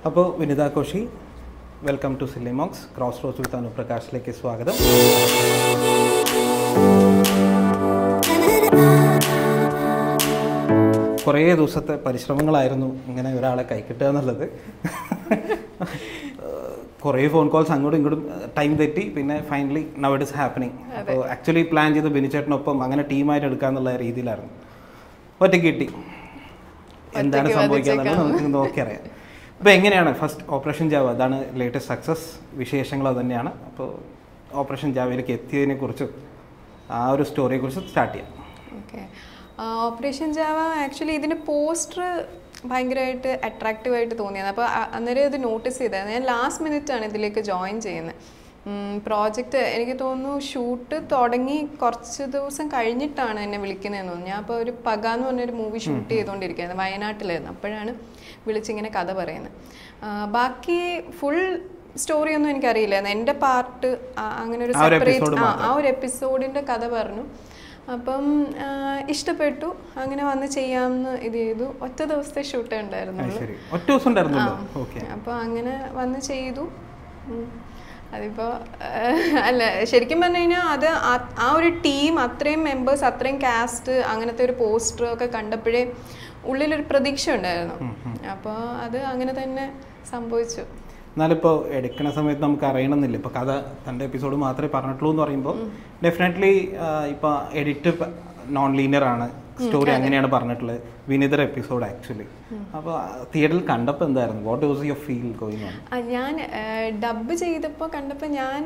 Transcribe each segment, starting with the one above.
അപ്പോൾ Vinitha Koshy welcome to Sillymonks cross rose with അനുപ്രകാശിലേക്ക് സ്വാഗതം കുറേ ദിവസത്തെ പരിശ്രമങ്ങളായിരുന്നു ഇങ്ങനെ ഒരാളെ കൈക്കിട്ടുക എന്നുള്ളത് കുറേ ഫോൺ കോൾസ് അങ്ങോട്ടും ഇങ്ങോട്ടും ടൈം തെറ്റി പിന്നെ finally now it is happening അപ്പോൾ ആക്ച്വലി പ്ലാൻ ചെയ്ത് ബിനിച്ചേട്ടനൊപ്പം അങ്ങനെ ടീമായിട്ട് എടുക്കാന്നുള്ള രീതിയിലായിരുന്നു ഒറ്റയ്ക്ക് കിട്ടി എന്താണ് സംഭവിക്കുക നമുക്ക് നോക്കി അറിയാം അപ്പോൾ എങ്ങനെയാണ് ഫസ്റ്റ് ഓപ്പറേഷൻ ജാവ അതാണ് ലേറ്റസ്റ്റ് സക്സസ് വിശേഷങ്ങൾ അത് തന്നെയാണ് അപ്പോൾ ഓപ്പറേഷൻ ജാവയിലേക്ക് എത്തിയതിനെ കുറിച്ചും ആ ഒരു സ്റ്റോറിയെ കുറിച്ച് സ്റ്റാർട്ട് ചെയ്യാം ഓക്കെ ഓപ്പറേഷൻ ജാവ ആക്ച്വലി ഇതിൻ്റെ പോസ്റ്റർ ഭയങ്കരമായിട്ട് അട്രാക്റ്റീവ് ആയിട്ട് തോന്നിയത് അപ്പോൾ അന്നേരം ഇത് നോട്ടീസ് ചെയ്തായിരുന്നു ഞാൻ ലാസ്റ്റ് മിനിറ്റാണ് ഇതിലേക്ക് ജോയിൻ ചെയ്യുന്നത് പ്രോജക്റ്റ് എനിക്ക് തോന്നുന്നു ഷൂട്ട് തുടങ്ങി കുറച്ച് ദിവസം കഴിഞ്ഞിട്ടാണ് എന്നെ വിളിക്കുന്നതെന്ന് തോന്നുന്നു ഞാൻ അപ്പോൾ ഒരു പക എന്ന് പറഞ്ഞൊരു മൂവി ഷൂട്ട് ചെയ്തുകൊണ്ടിരിക്കുകയായിരുന്നു വയനാട്ടിലായിരുന്നു അപ്പോഴാണ് വിളിച്ചിങ്ങനെ കഥ പറയുന്നത് ആ, ബാക്കി ഫുൾ സ്റ്റോറി ഒന്നും എനിക്കറിയില്ലായിരുന്നു എൻ്റെ പാർട്ട് അങ്ങനെ ഒരു ആ ഒരു സെപ്പറേറ്റ് episode ആ ആ ഒരു എപ്പിസോഡിൻ്റെ കഥ പറഞ്ഞു അപ്പം ആ, ഇഷ്ടപ്പെട്ടു അങ്ങനെ വന്ന് ചെയ്യാമെന്ന് ഇത് ചെയ്തു ഒറ്റ ദിവസത്തെ ഷൂട്ടേ അത് ഉണ്ടായിരുന്നുള്ളൂ ശരി ഒറ്റ ദിവസം ഉണ്ടായിരുന്നല്ലോ ഓക്കെ അപ്പോൾ അങ്ങനെ വന്ന് ചെയ്തു ഉം. അതിപ്പോ ഏഹ്, അല്ല ശരിക്കും പറഞ്ഞു കഴിഞ്ഞാൽ അത് ആ- ആ ഒരു ടീം അത്രയും മെമ്പേഴ്സ് അത്രയും കാസ്റ്റ് അങ്ങനത്തെ ഒരു പോസ്റ്റർ ഒക്കെ കണ്ടപ്പോഴേ ഉള്ളിലൊരു പ്രതീക്ഷ ഉണ്ടായിരുന്നു അപ്പോൾ അത് അങ്ങനെ തന്നെ സംഭവിച്ചു എന്നാലിപ്പോൾ എടുക്കുന്ന സമയത്ത് നമുക്ക് അറിയണമെന്നില്ല ഇപ്പോൾ കഥ തൻ്റെ എപ്പിസോഡ് മാത്രമേ പറഞ്ഞിട്ടുള്ളൂ എന്ന് പറയുമ്പോൾ ഡെഫിനറ്റ്ലി ഇപ്പോൾ എഡിറ്റ് നോൺ ലീനിയർ ആണ് സ്റ്റോറി അങ്ങനെയാണ് പറഞ്ഞിട്ടുള്ളത് വിനീതർ എപ്പിസോഡ് ആക്ച്വലി അപ്പോൾ തിയേറ്ററിൽ കണ്ടപ്പോൾ എന്തായിരുന്നു what was your feel going on ആ, ഞാൻ ഡബ് ചെയ്തപ്പോൾ കണ്ടപ്പോൾ ഞാൻ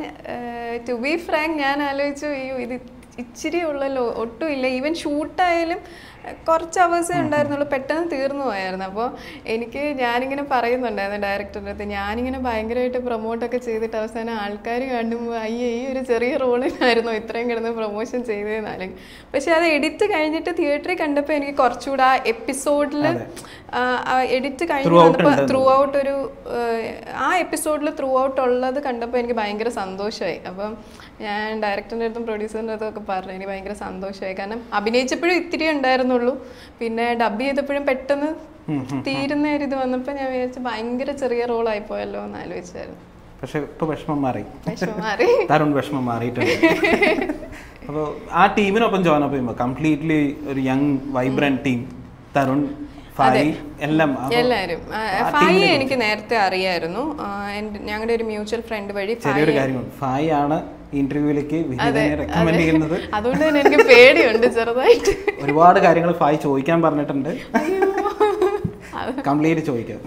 ടു ബി ഫ്രാങ്ക് ഞാൻ ആലോചിച്ചു അയ്യോ ഇത് ഇച്ചിരി ഉള്ളല്ലോ ഒട്ടും ഇല്ല ഈവൻ ഷൂട്ടായാലും കുറച്ച് അവേഴ്സേ ഉണ്ടായിരുന്നുള്ളൂ പെട്ടെന്ന് തീർന്നു പോയായിരുന്നു അപ്പോൾ എനിക്ക് ഞാനിങ്ങനെ പറയുന്നുണ്ടായിരുന്നു ഡയറക്ടറിൻ്റെ അടുത്ത് ഞാനിങ്ങനെ ഭയങ്കരമായിട്ട് പ്രൊമോട്ടൊക്കെ ചെയ്തിട്ട് അവസാനം ആൾക്കാർ കാണുമ്പോൾ അയ്യേ ഈ ഒരു ചെറിയ റോളിനായിരുന്നു ഇത്രയും കിടന്ന് പ്രൊമോഷൻ ചെയ്തതെന്നാലും പക്ഷേ അത് എഡിറ്റ് കഴിഞ്ഞിട്ട് തിയേറ്ററിൽ കണ്ടപ്പോൾ എനിക്ക് കുറച്ചുകൂടെ ആ എപ്പിസോഡിൽ എഡിറ്റ് കഴിഞ്ഞ് Throughout വന്നപ്പോൾ ഉണ്ട്. ത്രൂ ഔട്ട് ഒരു ഏഹ്, ആ എപ്പിസോഡിൽ ത്രൂ ഔട്ട് ഉള്ളത് കണ്ടപ്പോൾ എനിക്ക് ഭയങ്കര സന്തോഷമായി അപ്പം ഞാൻ ഡയറക്ടറിൻ്റെ അടുത്തും പ്രൊഡ്യൂസറിൻ്റെ അടുത്തും ഒക്കെ പറഞ്ഞു എനിക്ക് ഭയങ്കര സന്തോഷമായി കാരണം അഭിനയിച്ചപ്പോഴും ഇത്തിരി ഉണ്ടായിരുന്നുള്ളൂ പിന്നെ ഡബ് ചെയ്തപ്പോഴും പെട്ടെന്ന് തീരുന്ന ഒരു ഇത് വന്നപ്പോൾ ഞാൻ വിചാരിച്ചു ഭയങ്കര ചെറിയ റോളായി പോയല്ലോ എന്ന് ആലോചിച്ചായിരുന്നു പക്ഷെ ഇപ്പോൾ വിഷമം മാറി വിഷമം മാറി തരുൺ വിഷമം മാറിയിട്ടുണ്ട് അപ്പോൾ ആ ടീമിനൊപ്പം ജോയിൻ അപ്പ് ചെയ്യുമ്പോൾ കംപ്ലീറ്റ്ലി ഒരു യങ് വൈബ്രന്റ് ടീം തരുൺ ഫായി എല്ലാം അപ്പൊ എല്ലാവരും ആ, ഫായി എനിക്ക് നേരത്തെ അറിയായിരുന്നു ആ, എൻ്റെ ഞങ്ങളുടെ ഒരു മ്യൂച്വൽ ഫ്രണ്ട് വഴി ചെറിയൊരു കാര്യമുണ്ട് ഫായി ആണ് ഇന്റർവ്യൂവിലേക്ക് വിനീതനെ റെക്കമെൻഡ് ചെയ്യുന്നത് അതുകൊണ്ട് തന്നെ എനിക്ക് പേടിയുണ്ട് ചെറുതായിട്ട് ഒരുപാട് കാര്യങ്ങൾ ഫായി ചോദിക്കാൻ പറഞ്ഞിട്ടുണ്ട് കംപ്ലീറ്റ് ചോദിക്കാം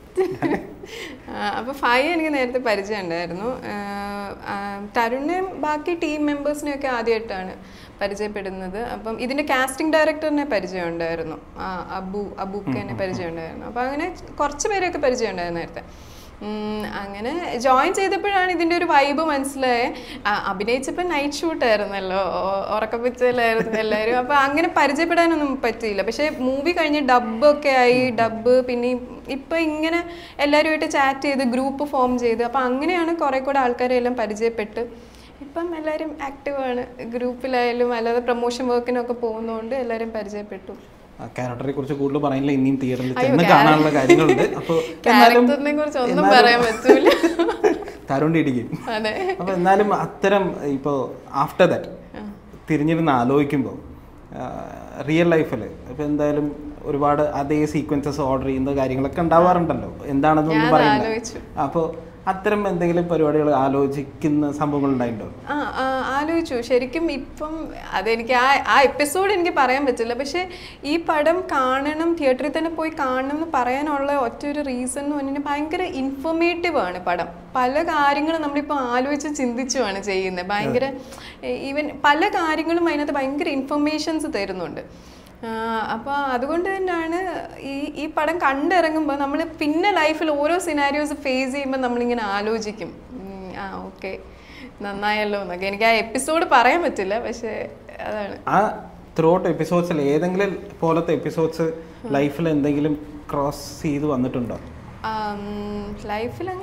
അപ്പോൾ ഫൈവ് എനിക്ക് നേരത്തെ പരിചയം ഉണ്ടായിരുന്നു തരുണിനെയും ബാക്കി ടീം മെമ്പേഴ്സിനെയൊക്കെ ആദ്യമായിട്ടാണ് പരിചയപ്പെടുന്നത് അപ്പം ഇതിൻ്റെ കാസ്റ്റിംഗ് ഡയറക്ടറിനെ പരിചയം ഉണ്ടായിരുന്നു ആ, അബു അബൂക്കനെ പരിചയം ഉണ്ടായിരുന്നു അപ്പം അങ്ങനെ കുറച്ച് പേരെയൊക്കെ പരിചയം ഉണ്ടായിരുന്നു നേരത്തെ ഉം, അങ്ങനെ ജോയിൻ ചെയ്തപ്പോഴാണ് ഇതിൻ്റെ ഒരു വൈബ് മനസ്സിലായത് അഭിനയിച്ചപ്പോൾ നൈറ്റ് ഷൂട്ടായിരുന്നല്ലോ ഉറക്കപ്പിച്ചലായിരുന്നു എല്ലാവരും അപ്പോൾ അങ്ങനെ പരിചയപ്പെടാനൊന്നും പറ്റിയില്ല പക്ഷേ മൂവി കഴിഞ്ഞ് ഡബ്ബൊക്കെ ആയി ഡബ്ബ് പിന്നെ ഇപ്പം ഇങ്ങനെ എല്ലാവരുമായിട്ട് ചാറ്റ് ചെയ്ത് ഗ്രൂപ്പ് ഫോം ചെയ്ത് അപ്പോൾ അങ്ങനെയാണ് കുറേ കൂടെ ആൾക്കാരെ എല്ലാം പരിചയപ്പെട്ട് ഇപ്പം എല്ലാവരും ആക്റ്റീവാണ് ഗ്രൂപ്പിലായാലും അല്ലാതെ പ്രൊമോഷൻ വർക്കിനൊക്കെ പോകുന്നതുകൊണ്ട് എല്ലാവരും പരിചയപ്പെട്ടു ക്യാരക്ടറെ കുറിച്ച് കൂടുതൽ പറയുന്നില്ല ഇനിയും തിയേറ്ററിൽ ചെന്ന് കാണാനുള്ള കാര്യങ്ങളുണ്ട് അപ്പോൾ ക്യാരക്ടറിനെ കുറിച്ച് ഒന്നും പറയാൻ പറ്റൂല തരുണ്ടി ഇടിക്കും അതെ അപ്പോൾ എന്നാലും അത്തരം ഇപ്പോൾ ആഫ്റ്റർ ദാറ്റ് തിരിഞ്ഞിരുന്ന് ആലോചിക്കുമ്പോൾ റിയൽ ലൈഫിൽ ഇപ്പോൾ എന്തായാലും ഒരുപാട് അതേ സീക്വൻസസ് ഓർഡർ ചെയ്യുന്ന കാര്യങ്ങളൊക്കെ ഉണ്ടാവാറുണ്ടല്ലോ എന്താണെന്നൊന്നും ഞാൻ പറയുന്നില്ല ആലോചിച്ചു അപ്പോൾ അത്തരം എന്തെങ്കിലും പരിപാടികൾ ആലോചിക്കുന്ന സംഭവങ്ങൾ ഉണ്ടായിട്ടുണ്ടോ ആ ആ, ആലോചിച്ചു ശരിക്കും ഇപ്പം അതെനിക്ക് ആ ആ എപ്പിസോഡ് എനിക്ക് പറയാൻ പറ്റില്ല പക്ഷേ ഈ പടം കാണണം തിയേറ്ററിൽ തന്നെ പോയി കാണണം എന്ന് പറയാനുള്ള ഒറ്റ ഒരു റീസൺ എന്ന് പറഞ്ഞാൽ ഭയങ്കര ഇൻഫോർമേറ്റീവ് ആണ് പടം പല കാര്യങ്ങളും നമ്മളിപ്പോൾ ആലോചിച്ച് ചിന്തിച്ചുമാണ് ചെയ്യുന്നത് ഭയങ്കര ഈവൻ പല കാര്യങ്ങളും അതിനകത്ത് ഭയങ്കര ഇൻഫർമേഷൻസ് തരുന്നുണ്ട് അപ്പോൾ അതുകൊണ്ട് തന്നെയാണ് ഈ ഈ പടം കണ്ടിറങ്ങുമ്പോൾ നമ്മൾ പിന്നെ ലൈഫിൽ ഓരോ സിനാരിയോസ് ഫേസ് ചെയ്യുമ്പോൾ നമ്മളിങ്ങനെ ആലോചിക്കും ഉം, ആ ഓക്കെ നന്നായല്ലോ എന്നൊക്കെ എനിക്ക് ആ എപ്പിസോഡ് പറയാൻ പറ്റില്ല പക്ഷേ അതാണ് ആ ത്രൂ ഔട്ട് എപ്പിസോഡ്സിൽ ഏതെങ്കിലും പോലത്തെ എപ്പിസോഡ്സ് ലൈഫിൽ എന്തെങ്കിലും ക്രോസ് ചെയ്ത് വന്നിട്ടുണ്ടോ ലൈഫിൽ അങ്ങനെ ഒന്നും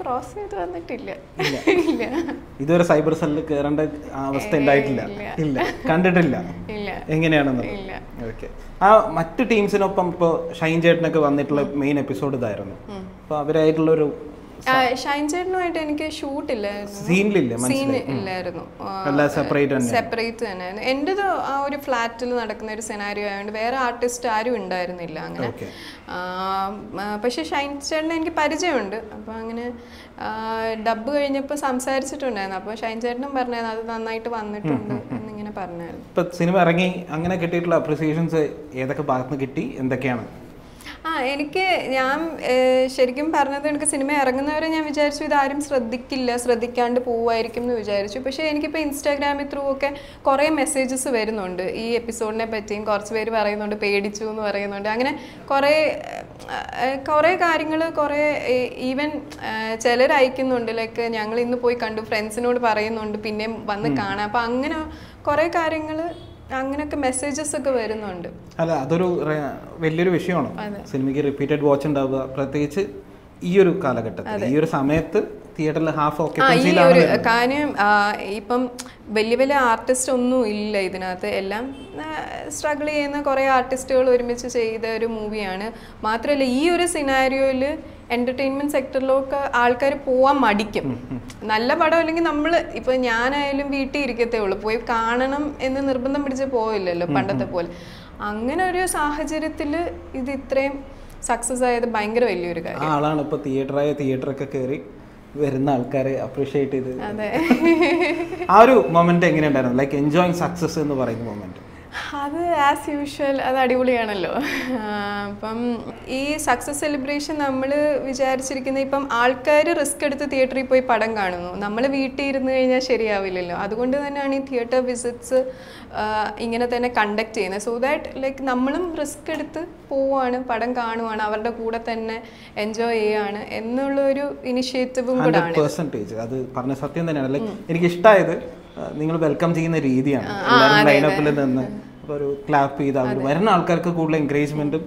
ക്രോസ് ചെയ്ത് വന്നിട്ടില്ല ഇല്ല ഇതുവരെ സൈബർ സെല്ലിൽ കയറേണ്ട അവസ്ഥ ഉണ്ടായിട്ടില്ല ഇല്ല. ഇല്ല കണ്ടിട്ടില്ല ഇല്ല എങ്ങനെയാണെന്നുള്ളത് ഇല്ല ഓക്കെ ആ മറ്റു ടീംസിനൊപ്പം ഇപ്പോൾ ഷൈൻ ചേട്ടനൊക്കെ വന്നിട്ടുള്ള മെയിൻ എപ്പിസോഡ് ഇതായിരുന്നു അപ്പോൾ അവരായിട്ടുള്ള ഒരു ആ, ഷൈൻ ചേട്ടനുമായിട്ട് എനിക്ക് ഷൂട്ട് ഇല്ലായിരുന്നു സീനിലില്ല സീൻ ഇല്ലായിരുന്നു എല്ലാം സെപ്പറേറ്റ് തന്നെ സെപ്പറേറ്റ് തന്നെയായിരുന്നു എൻ്റെത് ആ ഒരു ഫ്ലാറ്റിൽ നടക്കുന്ന ഒരു സെനാരിയോ ആയതുകൊണ്ട് വേറെ ആർട്ടിസ്റ്റ് ആരും ഉണ്ടായിരുന്നില്ല അങ്ങനെ ഓക്കെ ആ, ആ, പക്ഷെ ഷൈൻ ചേട്ടനെ എനിക്ക് പരിചയമുണ്ട് അപ്പോൾ അങ്ങനെ ഡബ് കഴിഞ്ഞപ്പോൾ സംസാരിച്ചിട്ടുണ്ടായിരുന്നു അപ്പോൾ ഷൈൻ ചേട്ടനും പറഞ്ഞായിരുന്നു അത് നന്നായിട്ട് വന്നിട്ടുണ്ട് എന്നിങ്ങനെ പറഞ്ഞായിരുന്നു ഇപ്പൊ സിനിമ ഇറങ്ങി അങ്ങനെ കിട്ടിയിട്ടുള്ള അപ്രിസിയേഷൻസ് ഏതൊക്കെ ഭാഗത്തുനിന്ന് കിട്ടി എന്തൊക്കെയാണ് ആ എനിക്ക് ഞാൻ ഏഹ്, ശരിക്കും പറഞ്ഞത് എനിക്ക് സിനിമ ഇറങ്ങുന്നവരെ ഞാൻ വിചാരിച്ചു ഇതാരും ശ്രദ്ധിക്കില്ല ശ്രദ്ധിക്കാണ്ട് പോവായിരിക്കും എന്ന് വിചാരിച്ചു പക്ഷേ എനിക്കിപ്പോൾ ഇൻസ്റ്റാഗ്രാമിൽ ത്രൂ ഒക്കെ കുറേ മെസ്സേജസ് വരുന്നുണ്ട് ഈ എപ്പിസോഡിനെ പറ്റിയും കുറച്ച് പേര് പറയുന്നുണ്ട് പേടിച്ചു എന്ന് പറയുന്നുണ്ട് അങ്ങനെ കുറേ ഏഹ്, കുറേ കാര്യങ്ങൾ കുറേ ഈവൻ ചിലർ അയക്കുന്നുണ്ട് ലൈക്ക് ഞങ്ങൾ ഇന്ന് പോയി കണ്ടു ഫ്രണ്ട്സിനോട് പറയുന്നുണ്ട് പിന്നെ വന്ന് കാണാം അപ്പം അങ്ങനെ കുറേ കാര്യങ്ങൾ അങ്ങനെയൊക്കെ മെസ്സേജസ് ഒക്കെ വരുന്നുണ്ട് അല്ല അതൊരു റെ- വലിയൊരു വിഷയമാണ് സിനിമയ്ക്ക് റിപ്പീറ്റഡ് വാച്ച് ഉണ്ടാവുക പ്രത്യേകിച്ച് ഈ ഒരു കാലഘട്ടത്തിൽ ഈ ഒരു സമയത്ത് തിയേറ്ററിൽ ഹാഫ് ആ ഈ ഓക്യുപ്പൻസിയിലാണ് ഒരു കാര്യം ആ, ഇപ്പം വലിയ വലിയ ആർട്ടിസ്റ്റ് ഒന്നും ഇല്ല ഇതിനകത്ത് എല്ലാം സ്ട്രഗിൾ ചെയ്യുന്ന കുറേ ആർട്ടിസ്റ്റുകൾ ഒരുമിച്ച് ചെയ്ത ഒരു മൂവിയാണ് മാത്രമല്ല ഈ ഒരു സിനാരിയോയിൽ എൻ്റർടൈൻമെൻറ്റ് സെക്ടറിലൊക്കെ ആൾക്കാർ പോവാൻ മടിക്കും നല്ല പടം അല്ലെങ്കിൽ നമ്മൾ ഇപ്പം ഞാനായാലും വീട്ടിൽ ഇരിക്കത്തേ ഉള്ളൂ പോയി കാണണം എന്ന് നിർബന്ധം പിടിച്ച് പോവില്ലല്ലോ പണ്ടത്തെ പോലെ അങ്ങനെ ഒരു സാഹചര്യത്തിൽ ഇത് ഇത്രയും സക്സസ് ആയത് ഭയങ്കര വലിയൊരു കാര്യം ആ ആളാണ് ഇപ്പൊ തിയേറ്ററായ തിയേറ്ററൊക്കെ കയറി വരുന്ന ആൾക്കാരെ അപ്രീഷിയേറ്റ് ചെയ്ത് അതെ ആ ഒരു മൊമെന്റ് എങ്ങനെയുണ്ടായിരുന്നു ലൈക്ക് എൻജോയിങ് സക്സസ് എന്ന് പറയുന്ന മൊമെന്റ് അത് ആസ് യൂഷ്വൽ അത് അടിപൊളിയാണല്ലോ ആ, അപ്പം ഈ സക്സസ് സെലിബ്രേഷൻ നമ്മൾ വിചാരിച്ചിരിക്കുന്ന ഇപ്പം ആൾക്കാർ റിസ്ക് എടുത്ത് തിയേറ്ററിൽ പോയി പടം കാണുന്നു നമ്മൾ വീട്ടിൽ ഇരുന്ന് കഴിഞ്ഞാൽ ശരിയാവില്ലല്ലോ അതുകൊണ്ട് തന്നെയാണ് ഈ തിയേറ്റർ വിസിറ്റ്സ് ഇങ്ങനെ തന്നെ കണ്ടക്ട് ചെയ്യുന്നത് സോ ദാറ്റ് ലൈക്ക് നമ്മളും റിസ്ക് എടുത്ത് പോവുകയാണ് പടം കാണുവാണ് അവരുടെ കൂടെ തന്നെ എൻജോയ് ചെയ്യുകയാണ് എന്നുള്ള ഒരു ഇനിഷ്യേറ്റീവും കൂടെ ഹൺഡ്രഡ് പെർസെൻറ്റേജ് അത് പറഞ്ഞ സത്യം തന്നെയാണ് ലൈക്ക് എനിക്ക് ഇഷ്ടമായത് നിങ്ങൾ വെൽക്കം ചെയ്യുന്ന രീതിയാണ് എല്ലാവരും ലൈനപ്പിൽ നിന്ന് അപ്പോൾ ഒരു ക്ലാപ്പ് ചെയ്ത് അവർ വരുന്ന ആൾക്കാർക്ക് കൂടുതൽ എൻകറേജ്മെൻറ്റും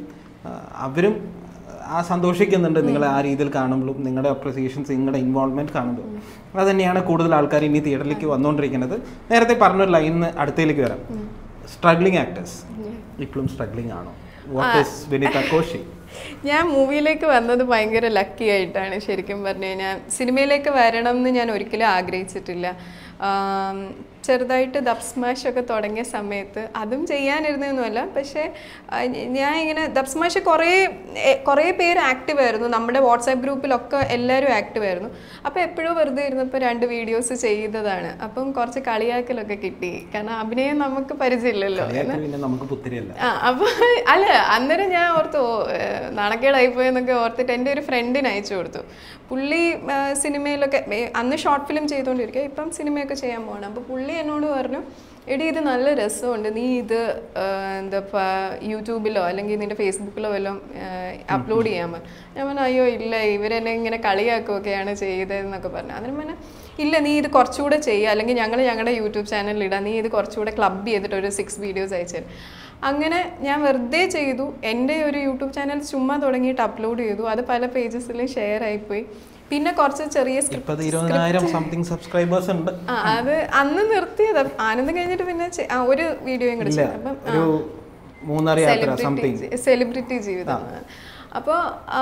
അവരും ആ സന്തോഷിക്കുന്നുണ്ട് നിങ്ങൾ ആ രീതിയിൽ കാണുമ്പോഴും നിങ്ങളുടെ അപ്രിസിയേഷൻസ് നിങ്ങളുടെ ഇൻവോൾവ്മെന്റ് കാണുമ്പോൾ അത് തന്നെയാണ് കൂടുതൽ ആൾക്കാർ ഇനി തിയേറ്ററിലേക്ക് വന്നുകൊണ്ടിരിക്കുന്നത് നേരത്തെ പറഞ്ഞൊരു ലൈനിന് അടുത്തേക്ക് വരാം സ്ട്രഗ്ലിംഗ് ആക്ടേഴ്സ് ഇപ്പോഴും സ്ട്രഗ്ലിംഗ് ആണോ വാട്ട് ഇസ് വിനിത കോശി ഞാൻ മൂവിയിലേക്ക് വന്നത് ഭയങ്കര ലക്കി ആയിട്ടാണ് ശരിക്കും പറഞ്ഞു കഴിഞ്ഞാൽ സിനിമയിലേക്ക് വരണം എന്ന് ഞാൻ ഒരിക്കലും ആഗ്രഹിച്ചിട്ടില്ല ആം, ചെറുതായിട്ട് ദബ് സ്മാഷ് ഒക്കെ തുടങ്ങിയ സമയത്ത് അതും ചെയ്യാനിരുന്നൊന്നുമല്ല പക്ഷേ ആ, ഞാൻ ഇങ്ങനെ ദബ് സ്മാഷ് കുറേ എ- കുറേ പേര് ആക്റ്റീവ് ആയിരുന്നു നമ്മുടെ വാട്സാപ്പ് ഗ്രൂപ്പിലൊക്കെ എല്ലാവരും ആക്റ്റീവ് ആയിരുന്നു അപ്പോൾ എപ്പോഴും വെറുതെ ഇരുന്നപ്പോൾ രണ്ട് വീഡിയോസ് ചെയ്തതാണ് അപ്പം കുറച്ച് കളിയാക്കലൊക്കെ കിട്ടി കാരണം അഭിനയം നമുക്ക് പരിചയമില്ലല്ലോ കളിയാക്കി പിന്നെ നമുക്ക് പുത്തിരിയല്ല ആ അപ്പൊ അല്ല അന്നേരം ഞാൻ ഓർത്തു ഓ, ഏഹ്, നാണക്കേടായിപ്പോയെന്നൊക്കെ ഓർത്തിട്ട് എൻ്റെ ഒരു ഫ്രണ്ടിന് അയച്ചു കൊടുത്തു പുള്ളി ആ, സിനിമയിലൊക്കെ ഏ, അന്ന് ഷോർട്ട് ഫിലിം ചെയ്തുകൊണ്ടിരിക്കുക ഇപ്പം സിനിമയൊക്കെ ചെയ്യാൻ പോകണം അപ്പോൾ പുള്ളി എന്നോട് പറഞ്ഞു എടി ഇത് നല്ല രസമുണ്ട് നീ ഇത് ആ, എന്താ പ- യൂട്യൂബിലോ അല്ലെങ്കിൽ നിന്റെ ഫേസ്ബുക്കിലോ വല്ലതും അപ്ലോഡ് ചെയ്യാൻ പറഞ്ഞു ഞാൻ പറഞ്ഞു അയ്യോ ഇല്ല ഇവരെന്നെ ഇങ്ങനെ കളിയാക്കുകയൊക്കെയാണ് ചെയ്തതെന്നൊക്കെ പറഞ്ഞു അതിന് പറഞ്ഞാൽ ഇല്ല നീ ഇത് കുറച്ചുകൂടെ ചെയ്യുക അല്ലെങ്കിൽ ഞങ്ങൾ ഞങ്ങളുടെ യൂട്യൂബ് ചാനലിൽ ഇടാം നീ ഇത് കുറച്ചുകൂടെ ക്ലബ് ചെയ്തിട്ട് ഒരു സിക്സ് വീഡിയോസ് അയച്ചു തരും അങ്ങനെ ഞാൻ വെറുതെ ചെയ്തു എൻ്റെ ഒരു യൂട്യൂബ് ചാനൽ ചുമ്മാ തുടങ്ങിയിട്ട് അപ്ലോഡ് ചെയ്തു അത് പല പേജസിലും ഷെയർ ആയിപ്പോയി പിന്നെ കുറച്ച് ചെറിയ ഇപ്പൊ സ്ക്രിപ്റ്റ് അത് ഇരുപതിനായിരം സംതിങ് സബ്സ്ക്രൈബേഴ്സ് ഉണ്ട് ആ അത് അന്ന് നിർത്തിയതാ ആനന്ദം കഴിഞ്ഞിട്ട് പിന്നെ ചെ- ആ, ഒരു വീഡിയോയും കൂടെ ഇല്ല ചെയ്തു അപ്പം ഒരു മൂന്നാർ യാത്ര സംതിങ് സെലിബ്രിറ്റി സെലിബ്രിറ്റി ജീവിതം അപ്പോൾ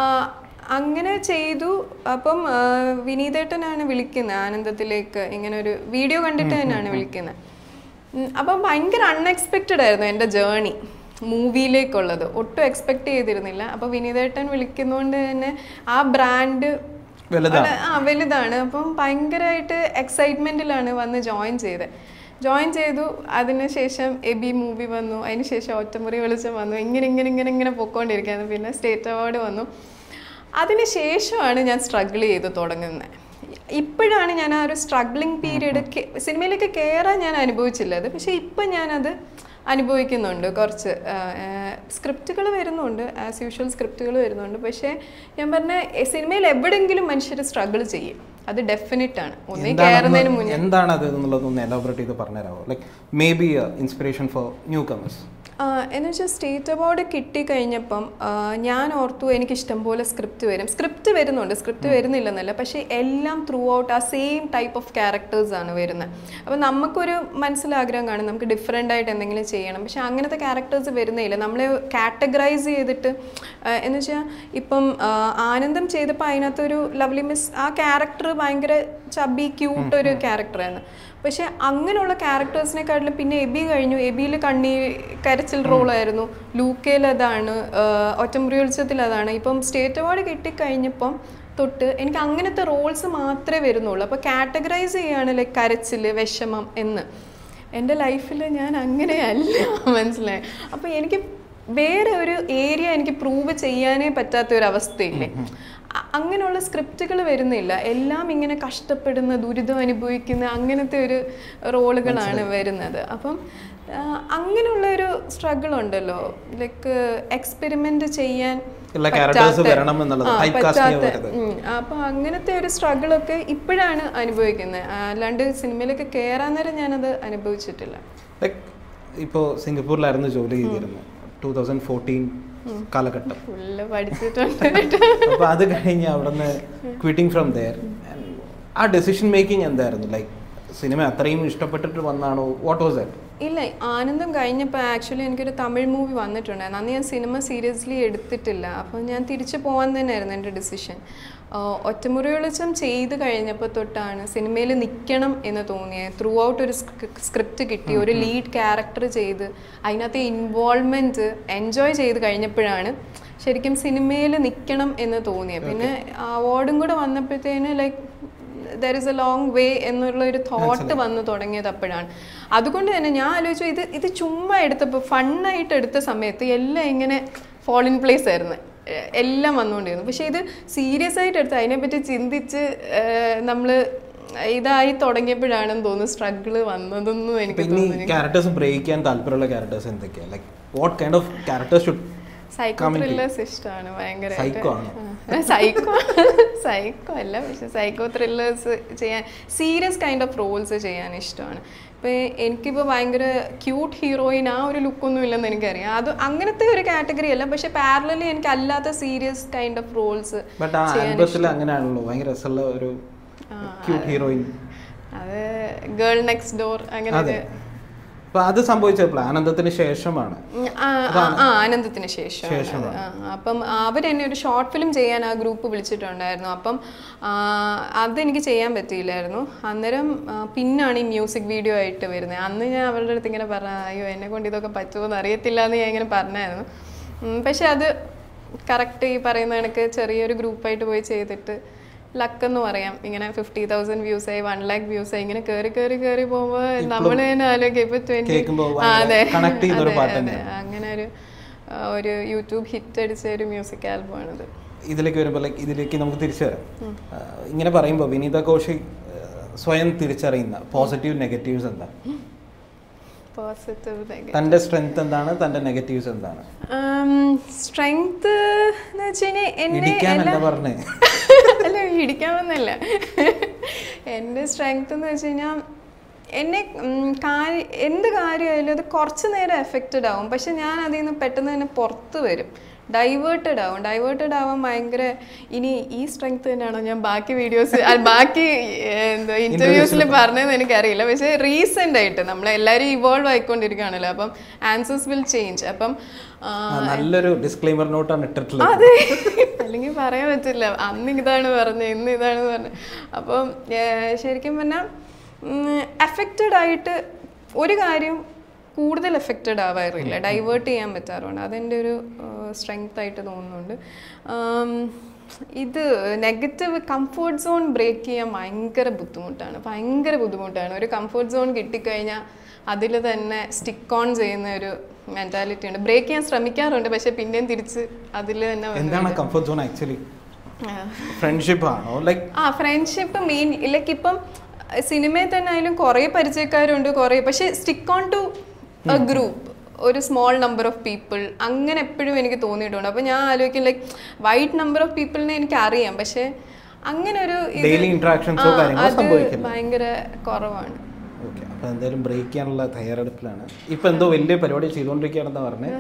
അങ്ങനെ ചെയ്തു അപ്പം ആ, വിനീതേട്ടനാണ് വിളിക്കുന്നത് ആനന്ദത്തിലേക്ക് ഇങ്ങനെ ഒരു വീഡിയോ കണ്ടിട്ട് തന്നെയാണ് വിളിക്കുന്നത് ഉം, അപ്പം ഭയങ്കര അൺഎക്സ്പെക്റ്റഡ് ആയിരുന്നു എൻ്റെ ജേണി മൂവിയിലേക്കുള്ളത് ഒട്ടും എക്സ്പെക്ട് ചെയ്തിരുന്നില്ല അപ്പോൾ വിനീതേട്ടൻ വിളിക്കുന്നതുകൊണ്ട് തന്നെ ആ ബ്രാൻഡ് വലുതാണ് ആ വലുതാണ് അപ്പം ഭയങ്കരമായിട്ട് എക്സൈറ്റ്മെൻറ്റിലാണ് വന്ന് ജോയിൻ ചെയ്തത് ജോയിൻ ചെയ്തു അതിനുശേഷം എബി മൂവി വന്നു അതിനുശേഷം ഒറ്റമുറി വെളിച്ചം വന്നു ഇങ്ങനെ ഇങ്ങനെ ഇങ്ങനെ ഇങ്ങനെ പൊക്കോണ്ടിരിക്കുകയാണ് പിന്നെ സ്റ്റേറ്റ് അവാർഡ് വന്നു അതിനുശേഷമാണ് ഞാൻ സ്ട്രഗിൾ ചെയ്ത് തുടങ്ങുന്നത് ഇപ്പോഴാണ് ഞാൻ ആ ഒരു സ്ട്രഗ്ലിംഗ് പീരീഡ് സിനിമയിലേക്ക് കയറാൻ ഞാൻ അനുഭവിച്ചില്ല അത് പക്ഷേ ഇപ്പം ഞാനത് അനുഭവിക്കുന്നുണ്ട് കുറച്ച് സ്ക്രിപ്റ്റുകൾ വരുന്നുണ്ട് ആസ് യൂഷ്വൽ സ്ക്രിപ്റ്റുകൾ വരുന്നുണ്ട് പക്ഷേ ഞാൻ പറഞ്ഞ എ, സിനിമയിൽ എവിടെയെങ്കിലും മനുഷ്യർ സ്ട്രഗിൾ ചെയ്യും അത് ഡെഫിനറ്റ് ആണ് ഒന്നേ കയറുന്നതിന് മുന്നേ എന്താണ് അത് എന്നുള്ളത് ഒന്ന് എലാബറേറ്റ് ചെയ്ത് പറഞ്ഞുതരാമോ like maybe inspiration for newcomers എന്ന് വെച്ചാൽ സ്റ്റേറ്റ് അവാർഡ് കിട്ടിക്കഴിഞ്ഞപ്പം ആ, ഞാൻ ഓർത്തു എനിക്ക് ഇഷ്ടംപോലെ സ്ക്രിപ്റ്റ് വരും സ്ക്രിപ്റ്റ് വരുന്നുണ്ട് സ്ക്രിപ്റ്റ് വരുന്നില്ലെന്നല്ല പക്ഷേ എല്ലാം ത്രൂ ഔട്ട് ആ സെയിം ടൈപ്പ് ഓഫ് ക്യാരക്ടേഴ്സ് ആണ് വരുന്നത് അപ്പോൾ നമുക്കൊരു മനസ്സിലാഗ്രഹം കാണും നമുക്ക് ഡിഫറെൻ്റ് ആയിട്ട് എന്തെങ്കിലും ചെയ്യണം പക്ഷേ അങ്ങനത്തെ ക്യാരക്ടേഴ്സ് വരുന്നില്ല നമ്മളെ കാറ്റഗറൈസ് ചെയ്തിട്ട് ആ, എന്ന് വെച്ചാൽ ഇപ്പം ആ, ആനന്ദം ചെയ്തപ്പോൾ അതിനകത്തൊരു ലവ്ലി മിസ് ആ ക്യാരക്ടർ ഭയങ്കര ചബി ക്യൂട്ട് ഒരു ക്യാരക്ടറായിരുന്നു പക്ഷെ അങ്ങനെയുള്ള ക്യാരക്ടേഴ്സിനെക്കാട്ടിലും പിന്നെ എബി കഴിഞ്ഞു എബിയിൽ കണ്ണീ കരച്ചിൽ റോളായിരുന്നു ലൂക്കയിൽ അതാണ് ആഹ് ഒറ്റമുറി ഉത്സവത്തിൽ അതാണ് ഇപ്പം സ്റ്റേറ്റ് അവാർഡ് കിട്ടിക്കഴിഞ്ഞപ്പം തൊട്ട് എനിക്ക് അങ്ങനത്തെ റോൾസ് മാത്രമേ വരുന്നുള്ളൂ അപ്പോൾ കാറ്റഗറൈസ് ചെയ്യാണ് ലൈക്ക് കരച്ചിൽ വിഷമം എന്ന് എൻ്റെ ലൈഫിൽ ഞാൻ അങ്ങനെയല്ല മനസ്സിലായി അപ്പോൾ എനിക്ക് വേറെ ഒരു ഏരിയ എനിക്ക് പ്രൂവ് ചെയ്യാനേ പറ്റാത്ത ഒരു അവസ്ഥയില്ലേ അ- അങ്ങനെയുള്ള സ്ക്രിപ്റ്റുകൾ വരുന്നില്ല എല്ലാം ഇങ്ങനെ കഷ്ടപ്പെടുന്ന ദുരിതം അനുഭവിക്കുന്ന അങ്ങനത്തെ ഒരു റോളുകളാണ് വരുന്നത് അപ്പം ആ, അങ്ങനെയുള്ള ഒരു സ്ട്രഗിൾ ഉണ്ടല്ലോ ലൈക്ക് എക്സ്പെരിമെന്റ് ചെയ്യാൻ എല്ലാ characters പറ്റാത്ത- വരണം എന്നുള്ളത്, ആ, type cast ചെയ്യാൻ പറ്റാത്ത, പറ്റാത്ത. ഉം. അപ്പൊ അങ്ങനത്തെ ഒരു സ്ട്രഗിളൊക്കെ ഇപ്പോഴാണ് അനുഭവിക്കുന്നത് അല്ലാണ്ട് സിനിമയിലൊക്കെ കയറാൻ നേരം ഞാനത് അനുഭവിച്ചിട്ടില്ല ലൈക്ക് ഇപ്പോൾ സിംഗപ്പൂരിലായിരുന്നു ജോലി ചെയ്തിരുന്നത് ടൂ തൗസൻഡ് ഫോർട്ടീൻ കാലഘട്ടം ഫുള്ള് പഠിച്ചിട്ടുണ്ട് അപ്പോൾ അത് കഴിഞ്ഞ് അവിടുന്ന് ക്വിറ്റിംഗ് ഫ്രം ദെയർ ആ ഡെസിഷൻ മേക്കിംഗ് എന്തായിരുന്നു ലൈക്ക് സിനിമ അത്രയും ഇഷ്ടപ്പെട്ടിട്ട് വന്നാണോ വാട്ട് വാസ് ദാറ്റ് ഇല്ല ആനന്ദം കഴിഞ്ഞപ്പോൾ ആക്ച്വലി എനിക്കൊരു തമിഴ് മൂവി വന്നിട്ടുണ്ടായിരുന്നു അന്ന് ഞാൻ സിനിമ സീരിയസ്ലി എടുത്തിട്ടില്ല അപ്പോൾ ഞാൻ തിരിച്ചു പോകാൻ തന്നെയായിരുന്നു എൻ്റെ ഡിസിഷൻ ഒറ്റമുറി വെളിച്ചം ചെയ്ത് കഴിഞ്ഞപ്പോൾ തൊട്ടാണ് സിനിമയിൽ നിൽക്കണം എന്ന് തോന്നിയത് ത്രൂ ഔട്ട് ഒരു സ്ക്രിപ്റ്റ് കിട്ടി ഒരു ലീഡ് ക്യാരക്ടർ ചെയ്ത് അതിനകത്തെ ഇൻവോൾവ്മെൻറ്റ് എൻജോയ് ചെയ്ത് കഴിഞ്ഞപ്പോഴാണ് ശരിക്കും സിനിമയിൽ നിൽക്കണം എന്ന് തോന്നിയത് പിന്നെ അവാർഡും കൂടെ വന്നപ്പോഴത്തേന് like there is a long way എന്നുള്ള ഒരു തോട്ട് വന്നു തുടങ്ങിയത് അപ്പോഴാണ് അതുകൊണ്ട് തന്നെ ഞാൻ ആലോചിച്ചു ഇത് ഇത് ചുമ്മാ എടുത്തപ്പോൾ ഫണ്ണായിട്ട് എടുത്ത സമയത്ത് എല്ലാം ഇങ്ങനെ ഫോൾ ഇൻ പ്ലേസ് ആയിരുന്നു എ- എല്ലാം വന്നുകൊണ്ടിരുന്നു പക്ഷേ ഇത് സീരിയസ് ആയിട്ട് എടുത്ത് അതിനെപ്പറ്റി ചിന്തിച്ച് നമ്മൾ ഇതായി തുടങ്ങിയപ്പോഴാണെന്ന് തോന്നുന്നു സ്ട്രഗിള് വന്നതെന്നും എനിക്ക് ഇനി ക്യാരക്ടേഴ്സ് ബ്രേക്ക് ചെയ്യാൻ താല്പര്യമുള്ള ക്യാരക്ടേഴ്സ് എന്തൊക്കെയാണ് like what kind of characters should psycho thrillers ഇഷ്ടമാണ് ഭയങ്കരമായിട്ട് Psycho ആണോ? സൈക്കോ സൈക്കോ അല്ല പക്ഷെ സൈക്കോ ത്രില്ലേഴ്സ് ചെയ്യാൻ സീരിയസ് കൈൻഡ് ഓഫ് റോൾസ് ചെയ്യാൻ ഇഷ്ടമാണ് ഇപ്പം എനിക്കിപ്പോൾ ഭയങ്കര ക്യൂട്ട് ഹീറോയിൻ ആ ഒരു ലുക്കൊന്നും ഇല്ലെന്ന് എനിക്കറിയാം അത് അങ്ങനത്തെ ഒരു കാറ്റഗറി അല്ല പക്ഷെ പാരലലി എനിക്ക് അല്ലാത്ത serious kind of roles but ആ ആൽബത്തിൽ അങ്ങനെയാണല്ലോ ഭയങ്കര രസമുള്ള ഒരു ക്യൂട്ട് ഹീറോയിൻ അത് ഗേൾ നെക്സ്റ്റ് ഡോർ അങ്ങനെ അതെ ഒരു അപ്പൊ അത് സംഭവിച്ചപ്പോൾ ആനന്ദത്തിന് ശേഷമാണ് ഉം, ആ, ആ, ആ, ആനന്ദത്തിന് ശേഷം അപ്പം അവരെന്നെ ഒരു ഷോർട്ട് ഫിലിം ചെയ്യാൻ ആ ഗ്രൂപ്പ് വിളിച്ചിട്ടുണ്ടായിരുന്നു അപ്പം ആ, അതെനിക്ക് ചെയ്യാൻ പറ്റിയില്ലായിരുന്നു അന്നേരം ആ, പിന്നാണ് ഈ മ്യൂസിക് വീഡിയോ ആയിട്ട് വരുന്നത് അന്ന് ഞാൻ അവരുടെ അടുത്ത് ഇങ്ങനെ പറഞ്ഞ അയ്യോ എന്നെ കൊണ്ട് ഇതൊക്കെ പറ്റുമോ എന്ന് അറിയത്തില്ല എന്ന് ഞാൻ ഇങ്ങനെ പറഞ്ഞായിരുന്നു ഉം, പക്ഷെ അത് കറക്റ്റ് ഈ പറയുന്ന കണക്ക് ചെറിയൊരു ഗ്രൂപ്പായിട്ട് പോയി ചെയ്തിട്ട് ലക്ക് എന്ന് പറയാം ഇങ്ങനെ ഫിഫ്റ്റി തൗസൻഡ് വ്യൂസ് ആയി വൺ ലാക്ക് വ്യൂസ് ആയി ഇങ്ങനെ കയറി കയറി കയറി പോകുമ്പോൾ നമ്മൾ തന്നെ ആലോചിക്കും ഇപ്പൊ ട്വന്റി കേൾക്കുമ്പോ അതെ കണക്ട് ചെയ്യുന്ന ഒരു അതെ, പാട്ട് അതെ. അങ്ങനെ ഒരു ആ, ഒരു യൂട്യൂബ് ഹിറ്റ് അടിച്ച ഒരു മ്യൂസിക് ആൽബമാണിത് ഇതിലേക്ക് വരുമ്പോൾ ലൈക്ക് ഇതിലേക്ക് നമുക്ക് തിരിച്ചു വരാം ആ, ഇങ്ങനെ പറയുമ്പോൾ വിനീത കോശി ആ, സ്വയം തിരിച്ചറിയുന്ന പോസിറ്റീവ് നെഗറ്റീവ്സ് എന്താ പോസിറ്റീവ് തന്റെ സ്ട്രെങ്ത് എന്താണ് തന്റെ നെഗറ്റീവ്സ് എന്താണ് സ്ട്രെങ്ത് എന്ന് വെച്ച് കഴിഞ്ഞാൽ എന്നെ ഇടിക്കാനല്ല എല്ലാ- പറഞ്ഞേ അല്ല ഇടിക്കാമെന്നല്ല എൻ്റെ സ്ട്രെങ്ത് എന്ന് വെച്ച് കഴിഞ്ഞാൽ എന്നെ ഉം, കാര്യ എന്ത് കാര്യമായാലും അത് കുറച്ച് നേരം എഫക്റ്റഡ് ആവും പക്ഷെ ഞാൻ അതിൽ നിന്ന് പെട്ടെന്ന് തന്നെ പുറത്ത് വരും ഡൈവേർട്ടഡ് ആവും ഡൈവേർട്ടഡ് ആവാൻ ഭയങ്കര ഇനി ഈ സ്ട്രെങ്ത് തന്നെയാണോ ഞാൻ ബാക്കി വീഡിയോസ് ബാക്കി ഏഹ്, എന്താ ഇന്റർവ്യൂസിൽ പറഞ്ഞതെന്ന് എനിക്കറിയില്ല പക്ഷേ റീസെൻ്റ് ആയിട്ട് നമ്മളെല്ലാവരും ഇവോൾവ് ആയിക്കൊണ്ടിരിക്കുകയാണല്ലോ അപ്പം ആൻസേഴ്സ് വിൽ ചേഞ്ച് അപ്പം ആ, ആ, നല്ലൊരു ഡിസ്ക്ലൈമർ നോട്ടാണ് ഇട്ടിട്ടുള്ളത് അതെ അല്ലെങ്കിൽ പറയാൻ പറ്റില്ല അന്ന് ഇതാണ് പറഞ്ഞത് ഇന്ന് ഇതാണ് പറഞ്ഞത് അപ്പം ഏർ, ശരിക്കും പറഞ്ഞാൽ എഫക്റ്റഡ് ആയിട്ട് ഒരു കാര്യം കൂടുതൽ എഫക്റ്റഡ് ആവാറില്ല ഡൈവേർട്ട് ചെയ്യാൻ പറ്റാറുണ്ട് അതെൻ്റെ ഒരു സ്ട്രെങ്ത് ആയിട്ട് തോന്നുന്നുണ്ട് ആം, ഇത് നെഗറ്റീവ് കംഫർട്ട് സോൺ ബ്രേക്ക് ചെയ്യാൻ ഭയങ്കര ബുദ്ധിമുട്ടാണ് ഭയങ്കര ബുദ്ധിമുട്ടാണ് ഒരു കംഫർട്ട് സോൺ കിട്ടിക്കഴിഞ്ഞാൽ അതിൽ തന്നെ സ്റ്റിക്ക് ഓൺ ചെയ്യുന്ന ഒരു മെൻറ്റാലിറ്റി ഉണ്ട് ബ്രേക്ക് ചെയ്യാൻ ശ്രമിക്കാറുണ്ട് പക്ഷെ പിന്നെയും തിരിച്ച് അതിൽ തന്നെ വന്ന് എന്താണ് കംഫർട്ട് സോൺ ആക്ച്വലി ആ. ഫ്രണ്ട്ഷിപ്പ് ആണോ ലൈക്ക് ആ ഫ്രണ്ട്ഷിപ്പ് മെയിൻ ലൈക്ക് ഇപ്പം സിനിമയിൽ തന്നെ ആയാലും കുറേ പരിചയക്കാരുണ്ട് കുറേ പക്ഷെ stick on to a group ഒരു സ്മോൾ നമ്പർ ഓഫ് പീപ്പിൾ അങ്ങനെ എപ്പോഴും എനിക്ക് തോന്നിയിട്ടുണ്ട് അപ്പോൾ ഞാൻ ആലോചിക്കും ലൈക്ക് വൈഡ് നമ്പർ ഓഫ് പീപ്പിളിനെ എനിക്ക് അറിയാം പക്ഷെ അങ്ങനെ ഒരു ഇത് Daily interactions ഓ ആ, കാര്യങ്ങളോ അത് സംഭവിക്കില്ല. ഭയങ്കര കുറവാണ് ഓക്കെ അപ്പോൾ എന്തായാലും ബ്രേക്ക് ചെയ്യാനുള്ള തയ്യാറെടുപ്പിലാണ് ഇപ്പൊ എന്തോ വലിയ പരിപാടി ചെയ്തുകൊണ്ടിരിക്കുകയാണെന്ന് പറഞ്ഞ്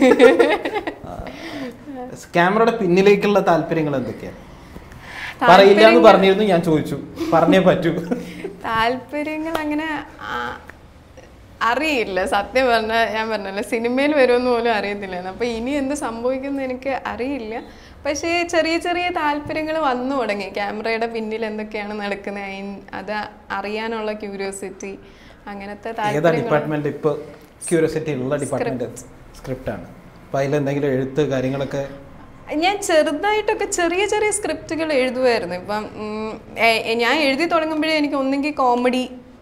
ക്യാമറയുടെ പിന്നിലേക്കുള്ള താല്പര്യങ്ങൾ എന്തൊക്കെയാണ് പറയില്ല എന്ന് പറഞ്ഞിരുന്നു ഞാൻ ചോദിച്ചു പറഞ്ഞേ പറ്റൂ താല്പര്യങ്ങൾ അങ്ങനെ ആ, അറിയില്ല സത്യം പറഞ്ഞാൽ ഞാൻ പറഞ്ഞല്ലോ സിനിമയിൽ വരുമെന്ന് പോലും അറിയത്തില്ലായിരുന്നു അപ്പോൾ ഇനി എന്ത് സംഭവിക്കുമെന്ന് എനിക്ക് അറിയില്ല പക്ഷേ ചെറിയ ചെറിയ താല്പര്യങ്ങൾ വന്നു തുടങ്ങി ക്യാമറയുടെ പിന്നിൽ എന്തൊക്കെയാണ് നടക്കുന്നത് അയിൻ- അത് അറിയാനുള്ള ക്യൂരിയോസിറ്റി അങ്ങനത്തെ ഏതാ താല്പര്യങ്ങൾ ഡിപ്പാർട്ട്മെന്റ് ഇപ്പൊ ക്യൂരിയോസിറ്റി ഉള്ള ഡിപ്പാർട്ട്മെന്റ് സ്ക്രിപ്റ്റ് ആണ് അപ്പൊ അതിലെന്തെങ്കിലും എഴുത്ത് കാര്യങ്ങളൊക്കെ ഞാൻ ചെറുതായിട്ടൊക്കെ ചെറിയ ചെറിയ സ്ക്രിപ്റ്റുകൾ എഴുതുമായിരുന്നു ഇപ്പം ഉം, എ- എ- ഞാൻ എഴുതി തുടങ്ങുമ്പോഴേ എനിക്ക് ഒന്നെങ്കിൽ കോമഡി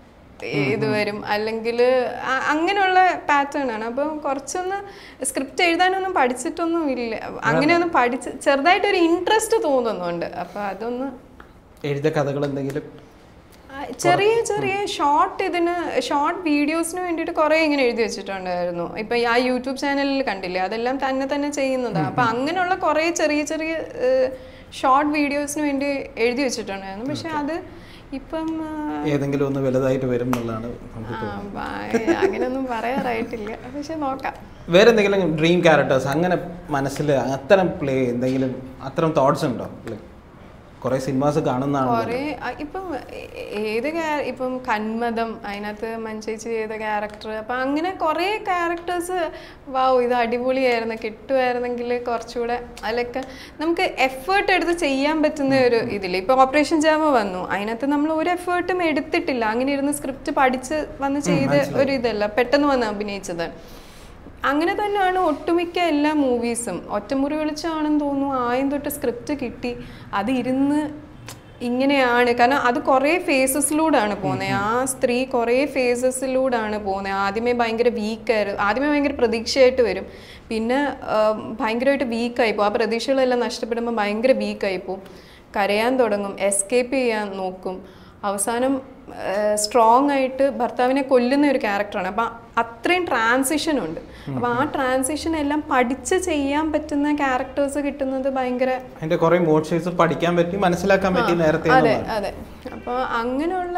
ഇത് വരും അല്ലെങ്കിൽ അങ്ങനെയുള്ള പാറ്റേൺ ആണ് അപ്പം കുറച്ചൊന്ന് സ്ക്രിപ്റ്റ് എഴുതാനൊന്നും പഠിച്ചിട്ടൊന്നും ഇല്ല അങ്ങനെയൊന്നും പഠിച്ച് ചെറുതായിട്ടൊരു ഇൻട്രസ്റ്റ് തോന്നുന്നുണ്ട് അപ്പം അതൊന്ന് എഴുതിയ കഥകൾ എന്തെങ്കിലും ആ, ചെറിയ ചെറിയ ഷോർട്ട് ഇതിന് ഷോർട്ട് വീഡിയോസിന് വേണ്ടിയിട്ട് കുറേ ഇങ്ങനെ എഴുതി വെച്ചിട്ടുണ്ടായിരുന്നു ഇപ്പൊ ആ യൂട്യൂബ് ചാനലിൽ കണ്ടില്ലേ അതെല്ലാം തന്നെ തന്നെ ചെയ്യുന്നതാണ് അപ്പൊ അങ്ങനെയുള്ള കുറേ ചെറിയ ചെറിയ ഷോർട്ട് വീഡിയോസിന് വേണ്ടി എഴുതി വെച്ചിട്ടുണ്ടായിരുന്നു പക്ഷെ അത് ഇപ്പം ആ, ഏതെങ്കിലും ഒന്ന് വലുതായിട്ട് വരും എന്നുള്ളതാണ് നമുക്ക് ആ, ഭയ- അങ്ങനെയൊന്നും പറയാറായിട്ടില്ല പക്ഷെ നോക്കാം വേറെ എന്തെങ്കിലും ഡ്രീം ക്യാരക്ടേഴ്സ് അങ്ങനെ മനസ്സിൽ അത്തരം പ്ലേ എന്തെങ്കിലും അത്തരം തോട്ട്സ് ഉണ്ടോ കുറെ സിനിമാസ് കാണുന്നതാണ് കുറേ ആ, ഇപ്പം ഏ- ഏത് ക്യാ- ഇപ്പം കന്മതം അതിനകത്ത് മഞ്ചേച്ചി ചെയ്ത ക്യാരക്ടർ അപ്പം അങ്ങനെ കുറേ ക്യാരക്ടേഴ്സ് വാവ് ഇത് അടിപൊളിയായിരുന്നു കിട്ടുമായിരുന്നെങ്കിൽ കുറച്ചുകൂടെ അതിലൊക്കെ നമുക്ക് എഫേർട്ട് എടുത്ത് ചെയ്യാൻ പറ്റുന്ന ഒരു ഇതില്ല ഇപ്പം ഓപ്പറേഷൻ ജാമ വന്നു അതിനകത്ത് നമ്മൾ ഒരു എഫേർട്ടും എടുത്തിട്ടില്ല അങ്ങനെ ഇരുന്ന് സ്ക്രിപ്റ്റ് പഠിച്ച് വന്ന് ചെയ്ത ഒരു ഇതല്ല പെട്ടെന്ന് വന്ന് അഭിനയിച്ചത് അങ്ങനെ തന്നെയാണ് ഒട്ടുമിക്ക എല്ലാ മൂവീസും ഒറ്റമുറി വെളിച്ചമാണെന്ന് തോന്നുന്നു ആയം തൊട്ട് സ്ക്രിപ്റ്റ് കിട്ടി അത് ഇരുന്ന് ഇങ്ങനെയാണ് കാരണം അത് കുറേ ഫേസസിലൂടെയാണ് പോകുന്നത് ആ സ്ത്രീ കുറേ ഫേസസിലൂടെയാണ് പോകുന്നത് ആദ്യമേ ഭയങ്കര വീക്കായിരുന്നു ആദ്യമേ ഭയങ്കര പ്രതീക്ഷയായിട്ട് വരും പിന്നെ ആം, ഭയങ്കരമായിട്ട് വീക്കായി പോകും ആ പ്രതീക്ഷകളെല്ലാം നഷ്ടപ്പെടുമ്പോൾ ഭയങ്കര വീക്കായി പോകും കരയാൻ തുടങ്ങും എസ്കേപ്പ് ചെയ്യാൻ നോക്കും അവസാനം സ്ട്രോങ് ആയിട്ട് ഭർത്താവിനെ കൊല്ലുന്ന ഒരു ക്യാരക്ടറാണ് അപ്പം അത്രയും ട്രാൻസിഷൻ ഉണ്ട് അപ്പം ആ ട്രാൻസിഷൻ എല്ലാം പഠിച്ച് ചെയ്യാൻ പറ്റുന്ന ക്യാരക്ടേഴ്സ് കിട്ടുന്നത് ഭയങ്കര അതിന്റെ കുറെ മോഡ്ഷേഴ്സ് പഠിക്കാൻ പറ്റി മനസ്സിലാക്കാൻ പറ്റി നേരത്തെ അതെ അതെ അപ്പോൾ അങ്ങനെയുള്ള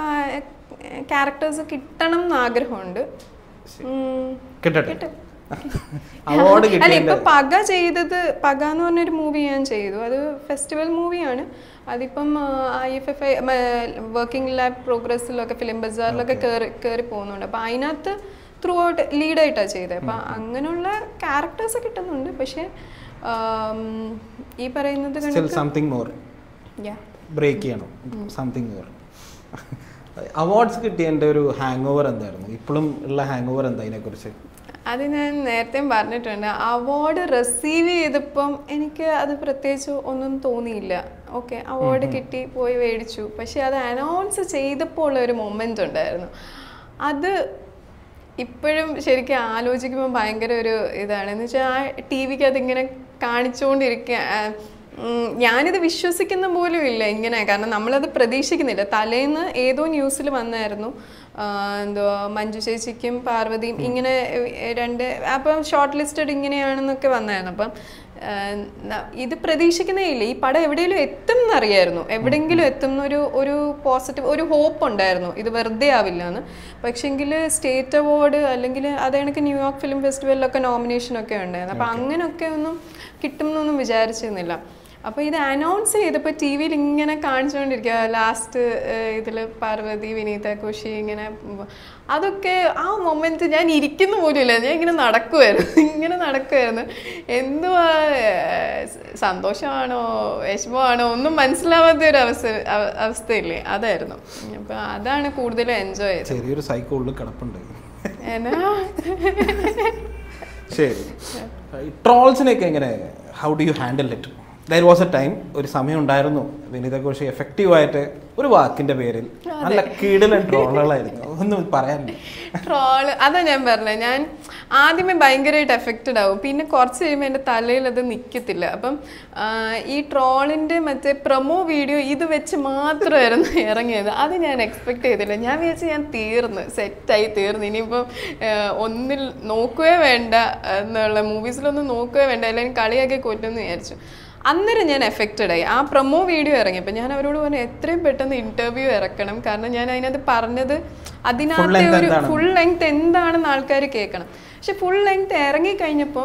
ക്യാരക്ടേഴ്സ് കിട്ടണം എന്ന് ആഗ്രഹമുണ്ട് ഉം, കിട്ടട്ടെ കിട്ടും. അവാർഡ് അല്ല കിട്ടിയ ഇപ്പൊ പക ചെയ്തത് പക എന്ന് പറഞ്ഞൊരു മൂവി ഞാൻ ചെയ്തു അത് ഫെസ്റ്റിവൽ മൂവിയാണ് അതിപ്പം I F F I working lab പ്രോഗ്രസ്സിലൊക്കെ ഫിലിം ബസാറിലൊക്കെ കയറി കയറി പോകുന്നുണ്ട് അപ്പം അതിനകത്ത് ത്രൂ ഔട്ട് ലീഡായിട്ടാണ് ചെയ്തത് അപ്പം അങ്ങനെയുള്ള ക്യാരക്ടേഴ്സ് കിട്ടുന്നുണ്ട് പക്ഷേ ആം, ഈ പറയുന്നത് still something more yeah break ചെയ്യണം സംതിങ് മോർ അവാർഡ്സ് കിട്ടിയതിൻ്റെ ഒരു ഹാങ് ഓവർ എന്തായിരുന്നു ഇപ്പോഴും ഉള്ള ഹാങ് ഓവർ എന്താ അതിനെക്കുറിച്ച് അത് ഞാൻ നേരത്തെ പറഞ്ഞിട്ടുണ്ട് അവാർഡ് റിസീവ് ചെയ്തപ്പം എനിക്ക് അത് പ്രത്യേകിച്ച് ഒന്നും തോന്നിയില്ല ഓക്കെ അവാർഡ് കിട്ടി പോയി മേടിച്ചു പക്ഷെ അത് അനൗൺസ് ചെയ്തപ്പോൾ ഉള്ള ഒരു മൊമെൻ്റ് ഉണ്ടായിരുന്നു അത് ഇപ്പോഴും ശരിക്കും ആലോചിക്കുമ്പോൾ ഭയങ്കര ഒരു ഇതാണ് എന്ന് വെച്ചാൽ ആ ടി വിക്ക് അതിങ്ങനെ കാണിച്ചുകൊണ്ടിരിക്കുക ആ, ഉം, ഞാനിത് വിശ്വസിക്കുന്ന പോലും ഇല്ല ഇങ്ങനെ കാരണം നമ്മളത് പ്രതീക്ഷിക്കുന്നില്ല തലേന്ന് ഏതോ ന്യൂസിൽ വന്നായിരുന്നു ആ, എന്തുവാ മഞ്ജു ചേച്ചിക്കും പാർവതിയും ഇങ്ങനെ ഏ, രണ്ട് അപ്പം ഷോർട്ട് ലിസ്റ്റഡ് ഇങ്ങനെയാണെന്നൊക്കെ വന്നായിരുന്നു അപ്പം ആ, ന- ഇത് പ്രതീക്ഷിക്കുന്നേ ഇല്ല ഈ പടം എവിടെയെങ്കിലും എത്തും എന്നറിയായിരുന്നു എവിടെയെങ്കിലും എത്തും എന്നൊരു ഒരു പോസിറ്റീവ് ഒരു ഹോപ്പ് ഉണ്ടായിരുന്നു ഇത് വെറുതെ ആവില്ല എന്ന് പക്ഷെങ്കിൽ സ്റ്റേറ്റ് അവാർഡ് അല്ലെങ്കിൽ അത് കണക്ക് ന്യൂയോർക്ക് ഫിലിം ഫെസ്റ്റിവലിലൊക്കെ നോമിനേഷനൊക്കെ ഉണ്ടായിരുന്നു അപ്പം അങ്ങനെയൊക്കെ ഒന്നും കിട്ടും എന്നൊന്നും വിചാരിച്ചിരുന്നില്ല അപ്പോൾ ഇത് അനൗൺസ് ചെയ്തപ്പോൾ ടി വിയിൽ ഇങ്ങനെ കാണിച്ചുകൊണ്ടിരിക്കുക ലാസ്റ്റ് ഇതിൽ പാർവതി വിനീത കോശി ഇങ്ങനെ ഉം, അതൊക്കെ ആ മൊമെന്റ് ഞാൻ ഇരിക്കുന്ന പോലുമില്ല ഞാൻ ഇങ്ങനെ നടക്കുമായിരുന്നു ഇങ്ങനെ നടക്കുമായിരുന്നു എന്തുവാ ഏഹ്, സന്തോഷമാണോ വിഷമമാണോ ഒന്നും മനസ്സിലാവാത്ത ഒരു അവസ്ഥ അവ- അവസ്ഥയില്ലേ അതായിരുന്നു അപ്പോൾ അതാണ് കൂടുതലും എൻജോയ് ചെയ്തത് ചെറിയൊരു സൈക്കോ ഉള്ളിൽ കിടപ്പുണ്ട് എന്നാ ശരി ട്രോൾസിനെയൊക്കെ എങ്ങനെ how do you handle it there was a time ഒരു സമയം ഉണ്ടായിരുന്നു വിനീത ഘോഷ് എഫക്റ്റീവായിട്ട് ഒരു വാക്കിന്റെ പേരിൽ നല്ല കീടലൻ ട്രോളുകളായിരുന്നു ഒന്നും പറയാനില്ല ട്രോള് അതാ ഞാൻ പറഞ്ഞത് ഞാൻ ആദ്യമേ ഭയങ്കരമായിട്ട് എഫക്റ്റഡ് ആവും പിന്നെ കുറച്ച് കഴിയുമ്പോൾ എൻ്റെ തലയിൽ അത് നിൽക്കത്തില്ല അപ്പം ആ, ഈ ട്രോളിൻ്റെ മറ്റേ പ്രൊമോ വീഡിയോ ഇത് വെച്ച് മാത്രമായിരുന്നു ഇറങ്ങിയത് അത് ഞാൻ എക്സ്പെക്ട് ചെയ്തില്ല ഞാൻ വിചാരിച്ചു ഞാൻ തീർന്ന് സെറ്റായി തീർന്ന് ഇനിയിപ്പം ആ, ഒന്നിൽ നോക്കുകയേ വേണ്ട എന്നുള്ള മൂവീസിലൊന്നും നോക്കുകയേ വേണ്ട എല്ലാവരും കളിയാക്കി കൊല്ലുമെന്ന് വിചാരിച്ചു അന്നേരം ഞാൻ എഫക്റ്റഡ് ആയി ആ പ്രൊമോ വീഡിയോ ഇറങ്ങിയപ്പോൾ ഞാൻ അവരോട് പറഞ്ഞു എത്രയും പെട്ടെന്ന് ഇന്റർവ്യൂ ഇറക്കണം കാരണം ഞാൻ അതിനകത്ത് പറഞ്ഞത് അതിനകത്തെ length ഒരു എന്താണ്? ഫുൾ ലെങ്ത് എന്താണെന്ന് ആൾക്കാർ കേൾക്കണം പക്ഷെ ഫുൾ ലെങ്ത് ഇറങ്ങിക്കഴിഞ്ഞപ്പം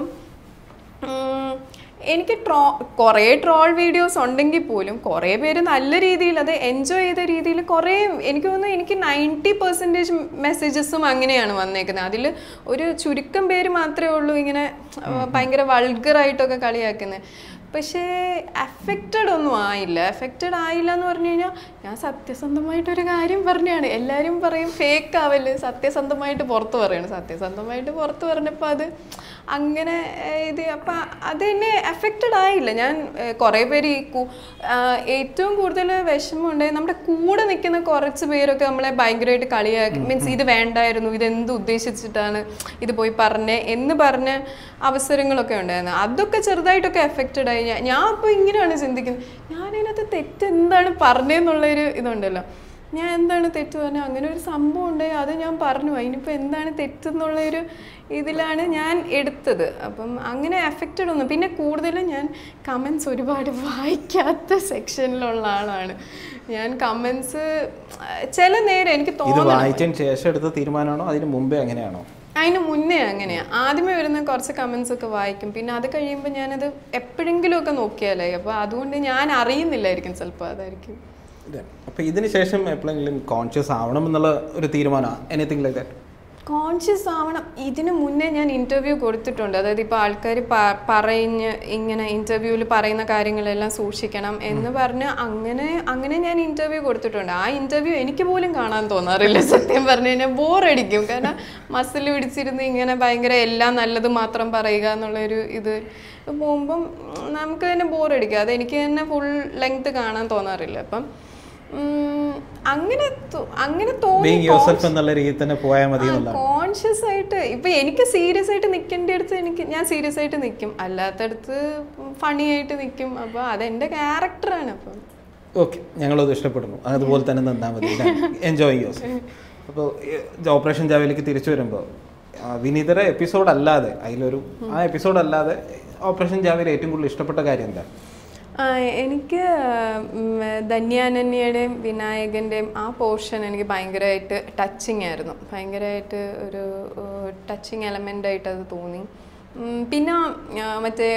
ഉം, എനിക്ക് ട്രോ കുറേ ട്രോൾ വീഡിയോസ് ഉണ്ടെങ്കിൽ പോലും കുറേ പേര് നല്ല രീതിയിൽ അത് എൻജോയ് ചെയ്ത രീതിയിൽ കുറേ എനിക്ക് തോന്നുന്നു എനിക്ക് നയൻറ്റി പെർസെൻറ്റേജ് മെസ്സേജസും അങ്ങനെയാണ് വന്നേക്കുന്നത് അതിൽ ഒരു ചുരുക്കം പേര് മാത്രമേ ഉള്ളൂ ഇങ്ങനെ ആ, ഭയങ്കര വൾഗറായിട്ടൊക്കെ കളിയാക്കുന്നത് പക്ഷേ അഫക്റ്റഡ് ഒന്നും ആയില്ല അഫക്റ്റഡ് ആയില്ല എന്ന് പറഞ്ഞു കഴിഞ്ഞാൽ ഞാൻ സത്യസന്ധമായിട്ടൊരു കാര്യം പറഞ്ഞാണ് എല്ലാവരും പറയും ഫേക്ക് ആവല് സത്യസന്ധമായിട്ട് പുറത്ത് പറയണം സത്യസന്ധമായിട്ട് പുറത്ത് പറഞ്ഞപ്പോൾ അത് അങ്ങനെ ഏഹ്, ഇത് അപ്പം അത് എന്നെ അഫക്റ്റഡ് ആയില്ല ഞാൻ ഏഹ്, കുറേ പേര് ഈ കു- ആ, ഏറ്റവും കൂടുതൽ വിഷമമുണ്ട് നമ്മുടെ കൂടെ നിൽക്കുന്ന കുറച്ച് പേരൊക്കെ നമ്മളെ ഭയങ്കരമായിട്ട് കളിയാക്കി മീൻസ് ഇത് വേണ്ടായിരുന്നു ഇത് എന്ത് ഉദ്ദേശിച്ചിട്ടാണ് ഇത് പോയി പറഞ്ഞേ എന്ന് പറഞ്ഞ അവസരങ്ങളൊക്കെ ഉണ്ടായിരുന്നു അതൊക്കെ ചെറുതായിട്ടൊക്കെ എഫക്റ്റഡ് ആയി ഞാൻ ഞാൻ അപ്പോൾ ഇങ്ങനെയാണ് ചിന്തിക്കുന്നത് ഞാനതിനകത്ത് തെറ്റ് എന്താണ് പറഞ്ഞതെന്നുള്ളൊരു ഇതുണ്ടല്ലോ ഞാൻ എന്താണ് തെറ്റ് പറഞ്ഞത് അങ്ങനെ ഒരു സംഭവം ഉണ്ട് അത് ഞാൻ പറഞ്ഞു അതിനിപ്പോൾ എന്താണ് തെറ്റെന്നുള്ളൊരു ഇതിലാണ് ഞാൻ എടുത്തത് അപ്പം അങ്ങനെ എഫക്റ്റഡ് ഒന്നും പിന്നെ കൂടുതലും ഞാൻ കമൻസ് ഒരുപാട് വായിക്കാത്ത സെക്ഷനിലുള്ള ആളാണ് ഞാൻ കമൻസ് ചില നേരം എനിക്ക് ഇത് തോന്നണം വായിച്ചതിന് ശേഷം എടുത്ത തീരുമാനമാണോ അതിന് മുമ്പേ അങ്ങനെയാണോ അതിന് മുന്നേ അങ്ങനെയാണ് ആദ്യമേ വരുന്ന കുറച്ച് കമൻസ് ഒക്കെ വായിക്കും പിന്നെ അത് കഴിയുമ്പോൾ ഞാനത് എപ്പോഴെങ്കിലും ഒക്കെ നോക്കിയാലായി അപ്പോൾ അതുകൊണ്ട് ഞാൻ അറിയുന്നില്ലായിരിക്കും ചിലപ്പോൾ അതായിരിക്കും അപ്പൊ ഇതിന് ശേഷം എപ്പോഴെങ്കിലും കോൺഷ്യസ് ആവണം എന്നുള്ള ഒരു തീരുമാനമാണ് എനിത്തിങ് ലൈക്ക് ദാറ്റ് കോൺഷ്യസ് ആവണം ഇതിനു മുന്നേ ഞാൻ ഇൻ്റർവ്യൂ കൊടുത്തിട്ടുണ്ട് അതായത് ഇപ്പോൾ ആൾക്കാർ പറഞ്ഞ് ഇങ്ങനെ ഇൻ്റർവ്യൂവിൽ പറയുന്ന കാര്യങ്ങളെല്ലാം സൂക്ഷിക്കണം എന്ന് പറഞ്ഞ് അങ്ങനെ അങ്ങനെ ഞാൻ ഇൻ്റർവ്യൂ കൊടുത്തിട്ടുണ്ട് ആ ഇൻ്റർവ്യൂ എനിക്ക് പോലും കാണാൻ തോന്നാറില്ല സത്യം പറഞ്ഞു കഴിഞ്ഞാൽ ബോറടിക്കും കാരണം മസിൽ പിടിച്ചിരുന്ന് ഇങ്ങനെ ഭയങ്കര എല്ലാം നല്ലത് മാത്രം പറയുക എന്നുള്ളൊരു ഇത് പോകുമ്പം നമുക്ക് തന്നെ ബോറടിക്കും അത് എനിക്ക് തന്നെ ഫുൾ ലെങ്ത് കാണാൻ തോന്നാറില്ല അപ്പം ഉം, അങ്ങനെ തോ- അങ്ങനെ തോന്നി ബീങ് യുവർ സെൽഫ് എന്നുള്ള രീതിയിൽ തന്നെ പോയാൽ മതി എന്നുള്ള കോൺഷ്യസ് ആയിട്ട് ഇപ്പൊ എനിക്ക് സീരിയസ് ആയിട്ട് നിൽക്കേണ്ട അടുത്ത് എനിക്ക് ഞാൻ സീരിയസ് ആയിട്ട് നിൽക്കും അല്ലാത്തടത്ത് ഫണി ആയിട്ട് നിൽക്കും അപ്പൊ അതെന്റെ ക്യാരക്ടറാണ് അപ്പം ഓക്കെ ഞങ്ങളത് ഇഷ്ടപ്പെടുന്നു അതുപോലെ തന്നെ നിന്നാൽ മതി എൻജോയ് യോസ് അപ്പോൾ ഓപ്പറേഷൻ ജാവയിലേക്ക് തിരിച്ചു വരുമ്പോൾ വിനീതയുടെ എപ്പിസോഡ് അല്ലാതെ അതിലൊരു ആ എപ്പിസോഡ് അല്ലാതെ ഓപ്പറേഷൻ ജാവയിൽ ഏറ്റവും കൂടുതൽ ഇഷ്ടപ്പെട്ട കാര്യം എന്താ ആ, എനിക്ക് ഉം, ധന്യാനന്യയുടെയും വിനായകൻ്റെയും ആ പോർഷൻ എനിക്ക് ഭയങ്കരമായിട്ട് ടച്ചിങ് ആയിരുന്നു ഭയങ്കരമായിട്ട് ഒരു ടച്ചിങ് എലമെൻ്റ് ആയിട്ട് അത് തോന്നി ഉം, പിന്നെ ആ, മറ്റേ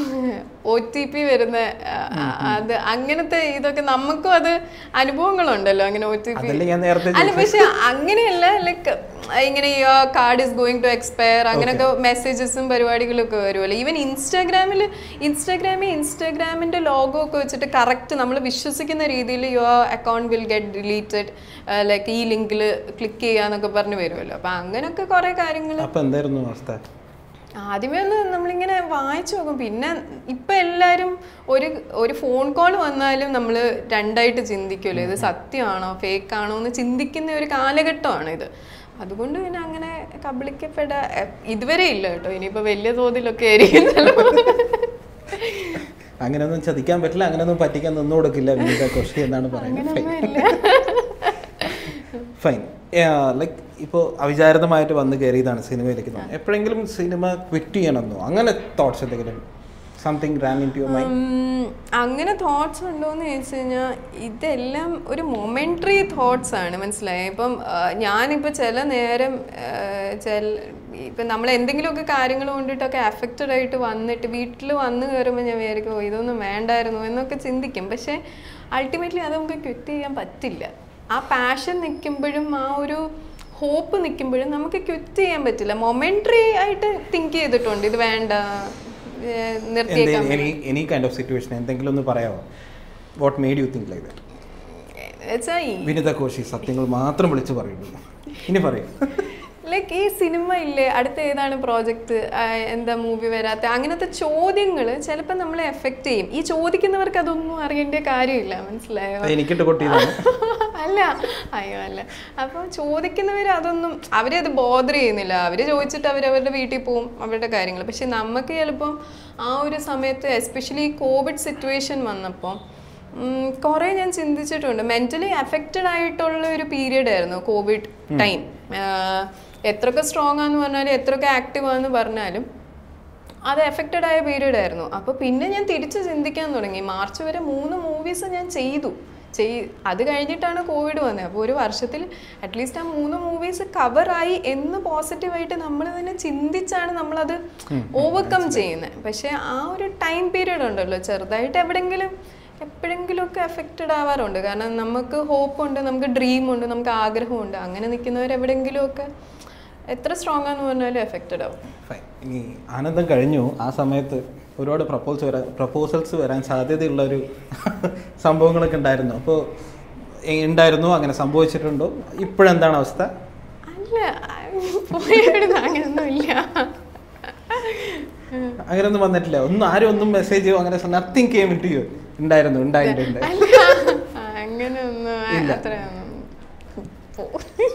ഒ ടി പി വരുന്ന ആ, അത് അങ്ങനത്തെ ഇതൊക്കെ നമുക്കും അത് അനുഭവങ്ങളുണ്ടല്ലോ അങ്ങനെ ഒ ടി പി അതല്ലേ ഞാൻ നേരത്തെ അല്ല പക്ഷെ അങ്ങനെയല്ല ലൈക്ക് ഇങ്ങനെ card is going to expire അങ്ങനെയൊക്കെ മെസ്സേജസും പരിപാടികളും ഒക്കെ വരുമല്ലോ ഈവൻ ഇൻസ്റ്റാഗ്രാമിൽ ഇൻസ്റ്റാഗ്രാമിൽ ഇൻസ്റ്റാഗ്രാമിന്റെ ലോഗോ ഒക്കെ വെച്ചിട്ട് കറക്റ്റ് നമ്മൾ വിശ്വസിക്കുന്ന രീതിയിൽ your account will get deleted like ഈ ലിങ്കിൽ ക്ലിക്ക് ചെയ്യാന്നൊക്കെ പറഞ്ഞ് വരുമല്ലോ അപ്പൊ അങ്ങനെയൊക്കെ കുറെ കാര്യങ്ങൾ അപ്പം എന്തായിരുന്നു അവസ്ഥ ആദ്യമേ ഒന്ന് നമ്മളിങ്ങനെ വായിച്ചു നോക്കും പിന്നെ ഇപ്പൊ എല്ലാരും ഒരു ഒരു ഫോൺ കോൾ വന്നാലും നമ്മൾ രണ്ടായിട്ട് ചിന്തിക്കുമല്ലോ ഇത് സത്യമാണോ ഫേക്ക് ആണോ എന്ന് ചിന്തിക്കുന്ന ഒരു കാലഘട്ടമാണ് ഇത് അതുകൊണ്ട് പിന്നെ അങ്ങനെ കബളിക്കപ്പെട എ- ഇതുവരെ ഇല്ല കേട്ടോ ഇനിയിപ്പോ വലിയ തോതിലൊക്കെ ആയിരിക്കും അങ്ങനെയൊന്നും ചതിക്കാൻ പറ്റില്ല അങ്ങനെയൊന്നും പറ്റിക്കാൻ നിന്നു കൊടുക്കില്ല വിനീത കോശി എന്നാണ് പറയുന്നത് അങ്ങനെയൊന്നുമില്ല ഫൈൻ ലൈക്ക് ഇപ്പോൾ അവിചാരിതമായിട്ട് വന്ന് കയറിയതാണ് സിനിമയിലേക്ക് എപ്പോഴെങ്കിലും സിനിമ ക്വിറ്റ് ചെയ്യണമെന്നോ അങ്ങനെ തോട്ട്സ് എന്തെങ്കിലും something ran into your mind um, അങ്ങനെ തോട്ട്സ് ഉണ്ടോയെന്ന് ചോദിച്ചു കഴിഞ്ഞാൽ ഇതെല്ലാം ഒരു മൊമെൻ്ററി തോട്ട്സ് ആണ് മനസ്സിലായത് ഇപ്പം ആ, ഞാനിപ്പോൾ ചില നേരം ആ, ചില ഇപ്പം നമ്മൾ എന്തെങ്കിലുമൊക്കെ കാര്യങ്ങൾ കൊണ്ടിട്ടൊക്കെ അഫക്റ്റഡ് ആയിട്ട് വന്നിട്ട് വീട്ടിൽ വന്ന് കയറുമ്പോൾ ഞാൻ വിചാരിക്കും "ഓ, ഇതൊന്നും വേണ്ടായിരുന്നു എന്നൊക്കെ ചിന്തിക്കും പക്ഷേ അൾട്ടിമേറ്റ്ലി അത് നമുക്ക് ക്വിറ്റ് ചെയ്യാൻ പറ്റില്ല ആ പാഷൻ നിൽക്കുമ്പോഴും ആ ഒരു ഹോപ്പ് നിൽക്കുമ്പോഴും നമുക്ക് ക്വിറ്റ് ചെയ്യാൻ പറ്റില്ല മൊമെൻ്ററി ആയിട്ട് തിങ്ക് ചെയ്തിട്ടുണ്ട് ഇത് വേണ്ട ഏഹ് നിർത്തിയേക്കാം any any kind of situation എന്തെങ്കിലും ഒന്ന് പറയാമോ what made you think like that വെച്ചാൽ വിനിത കോശി സത്യങ്ങൾ മാത്രം വിളിച്ച് പറയുള്ളൂ ഇനി പറയൂ ലൈക്ക് ഈ സിനിമ ഇല്ലേ അടുത്ത ഏതാണ് പ്രോജക്റ്റ് എന്താ മൂവി വരാത്ത അങ്ങനത്തെ ചോദ്യങ്ങൾ ചിലപ്പോൾ നമ്മളെ എഫക്റ്റ് ചെയ്യും ഈ ചോദിക്കുന്നവർക്ക് അതൊന്നും അറിയേണ്ട കാര്യമില്ല മനസ്സിലായോ അത് എനിക്കിട്ട് കൊട്ടിയതാണ് അല്ല അയ്യോ അല്ല അപ്പോൾ ചോദിക്കുന്നവർ അതൊന്നും അവരെ അത് ബോധർ ചെയ്യുന്നില്ല അവർ ചോദിച്ചിട്ട് അവർ അവരുടെ വീട്ടിൽ പോവും അവരുടെ കാര്യങ്ങൾ പക്ഷെ നമുക്ക് ചിലപ്പം ആ ഒരു സമയത്ത് എസ്പെഷ്യലി കോവിഡ് സിറ്റുവേഷൻ വന്നപ്പോൾ കുറേ ഞാൻ ചിന്തിച്ചിട്ടുണ്ട് മെൻ്റലി അഫക്റ്റഡ് ആയിട്ടുള്ള ഒരു പീരീഡ് ആയിരുന്നു കോവിഡ് ടൈം എത്രയൊക്കെ സ്ട്രോങ് ആണെന്ന് പറഞ്ഞാലും എത്രയൊക്കെ ആക്റ്റീവ് ആണെന്ന് പറഞ്ഞാലും അത് എഫക്റ്റഡ് ആയ പീരീഡ് ആയിരുന്നു അപ്പോൾ പിന്നെ ഞാൻ തിരിച്ച് ചിന്തിക്കാൻ തുടങ്ങി മാർച്ച് വരെ മൂന്ന് മൂവീസ് ഞാൻ ചെയ്തു ചെയ് അത് കഴിഞ്ഞിട്ടാണ് കോവിഡ് വന്നത് അപ്പോൾ ഒരു വർഷത്തിൽ അറ്റ്ലീസ്റ്റ് ആ മൂന്ന് മൂവീസ് കവറായി എന്ന് പോസിറ്റീവായിട്ട് നമ്മൾ തന്നെ ചിന്തിച്ചാണ് നമ്മളത് ഓവർകം ചെയ്യുന്നത് പക്ഷേ ആ ഒരു ടൈം പീരീഡ് ഉണ്ടല്ലോ ചെറുതായിട്ട് എവിടെങ്കിലും എപ്പോഴെങ്കിലുമൊക്കെ എഫക്റ്റഡ് ആവാറുണ്ട് കാരണം നമുക്ക് ഹോപ്പ് ഉണ്ട് നമുക്ക് ഡ്രീം ഉണ്ട് നമുക്ക് ആഗ്രഹമുണ്ട് അങ്ങനെ നിൽക്കുന്നവർ എവിടെയെങ്കിലുമൊക്കെ എത്ര സ്ട്രോങ് ആണെന്ന് പറഞ്ഞാലും എഫക്റ്റഡ് ആവും ഫൈൻ ഇനി ആനന്ദം കഴിഞ്ഞു ആ സമയത്ത് ഒരുപാട് പ്രപ്പോസ് വരാൻ പ്രപ്പോസൽസ് വരാൻ സാധ്യതയുള്ള ഒരു സംഭവങ്ങളൊക്കെ ഉണ്ടായിരുന്നു അപ്പോൾ ഉണ്ടായിരുന്നു അങ്ങനെ സംഭവിച്ചിട്ടുണ്ടോ ഇപ്പോഴെന്താണ് അവസ്ഥ അല്ല പോയിടുന്ന അങ്ങനൊന്നും ഇല്ല അങ്ങനെയൊന്നും വന്നിട്ടില്ല ഒന്നും ആരും ഒന്നും മെസ്സേജോ അങ്ങനെ നത്തിങ് കേം ഇട്ട് യു ഉണ്ടായിരുന്നു ഉണ്ടായിട്ടുണ്ട് അല്ല അങ്ങനെയൊന്നും അത്രയൊന്നും പോ-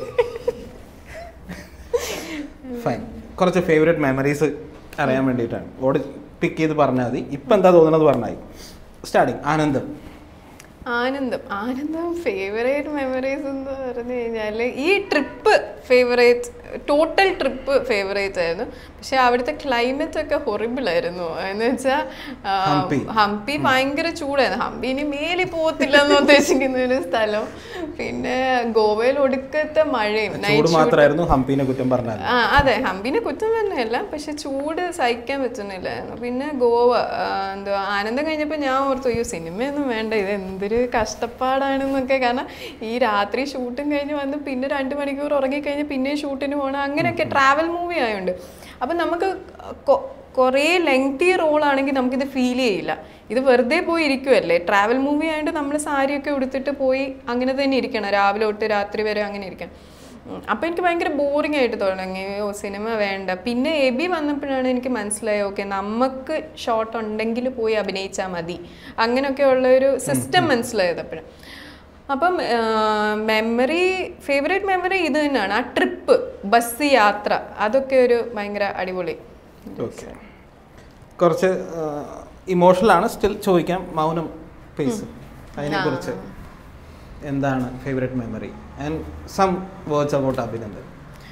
ഫൈൻ കുറച്ച് ഫേവറേറ്റ് മെമ്മറീസ് അറിയാൻ വേണ്ടിയിട്ടാണ് ഓട് പിക്ക് ചെയ്ത് പറഞ്ഞാൽ മതി ഇപ്പം എന്താ തോന്നുന്നത് പറഞ്ഞാൽ സ്റ്റാർട്ടിങ് ആനന്ദം ആനന്ദം ആനന്ദം ഫേവറേറ്റ് മെമ്മറീസ് എന്ന് പറഞ്ഞു കഴിഞ്ഞാൽ ഈ trip favourite total trip favourite ആയിരുന്നു പക്ഷെ അവിടുത്തെ ക്ലൈമറ്റ് ഒക്കെ ഹൊറിബിൾ ആയിരുന്നു എന്ന് വെച്ചാൽ ഹംപി. ഹംപി ഭയങ്കര ചൂടായിരുന്നു ഹംപി ഇനി മേലി പോകത്തില്ല എന്ന് ഉദ്ദേശിക്കുന്ന ഒരു സ്ഥലം പിന്നെ ഗോവയിൽ ഒടുക്കത്തെ മഴയും ചൂട് നൈറ്റ് മാത്രമായിരുന്നു ഹംപീനെ കുറ്റം പറഞ്ഞാൽ ആ അതെ ഹംപിനെ കുറ്റം തന്നെയല്ല പക്ഷെ ചൂട് സഹിക്കാൻ പറ്റുന്നില്ലായിരുന്നു പിന്നെ ഗോവ ആ, എന്തോ ആനന്ദം കഴിഞ്ഞപ്പോൾ ഞാൻ ഓർത്തു അയ്യോ സിനിമയൊന്നും വേണ്ട ഇത് എന്തൊരു കഷ്ടപ്പാടാണെന്നൊക്കെ കാരണം ഈ രാത്രി ഷൂട്ടും കഴിഞ്ഞ് വന്ന് പിന്നെ രണ്ട് മണിക്കൂർ ഉറങ്ങിക്കഴിഞ്ഞ് പിന്നെയും ഷൂട്ടിന് പോകണം അങ്ങനെയൊക്കെ ട്രാവൽ മൂവി ആയതുകൊണ്ട് അപ്പം നമുക്ക് കൊ- കുറേ ലെങ്തി റോൾ ആണെങ്കിൽ നമുക്കിത് ഫീൽ ചെയ്യില്ല ഇത് വെറുതെ പോയി ഇരിക്കുമല്ലേ ട്രാവൽ മൂവി ആയതുകൊണ്ട് നമ്മൾ സാരിയൊക്കെ ഉടുത്തിട്ട് പോയി അങ്ങനെ തന്നെ ഇരിക്കണം രാവിലെ തൊട്ട് രാത്രി വരെ അങ്ങനെ ഇരിക്കണം ഉം. അപ്പൊ എനിക്ക് ഭയങ്കര ബോറിംഗ് ആയിട്ട് തുടങ്ങി ഓ സിനിമ വേണ്ട പിന്നെ എബി വന്നപ്പോഴാണ് എനിക്ക് മനസ്സിലായത് ഓക്കെ നമുക്ക് ഷോട്ട് ഉണ്ടെങ്കിൽ പോയി അഭിനയിച്ചാൽ മതി അങ്ങനെയൊക്കെ ഉള്ള ഒരു സിസ്റ്റം മനസ്സിലായത് അപ്പോഴും അപ്പം മെമ്മറി ഫേവറേറ്റ് മെമ്മറി ഇത് തന്നെയാണ് ആ ട്രിപ്പ് ബസ് യാത്ര അതൊക്കെ ഒരു ഭയങ്കര അടിപൊളി ഓക്കെ കുറച്ച് ഇമോഷണൽ ആണ് സ്റ്റിൽ ചോദിക്കാം മൗനം പേസ് അതിനെക്കുറിച്ച് എന്താണ് favourite memory and some words about Abhinandan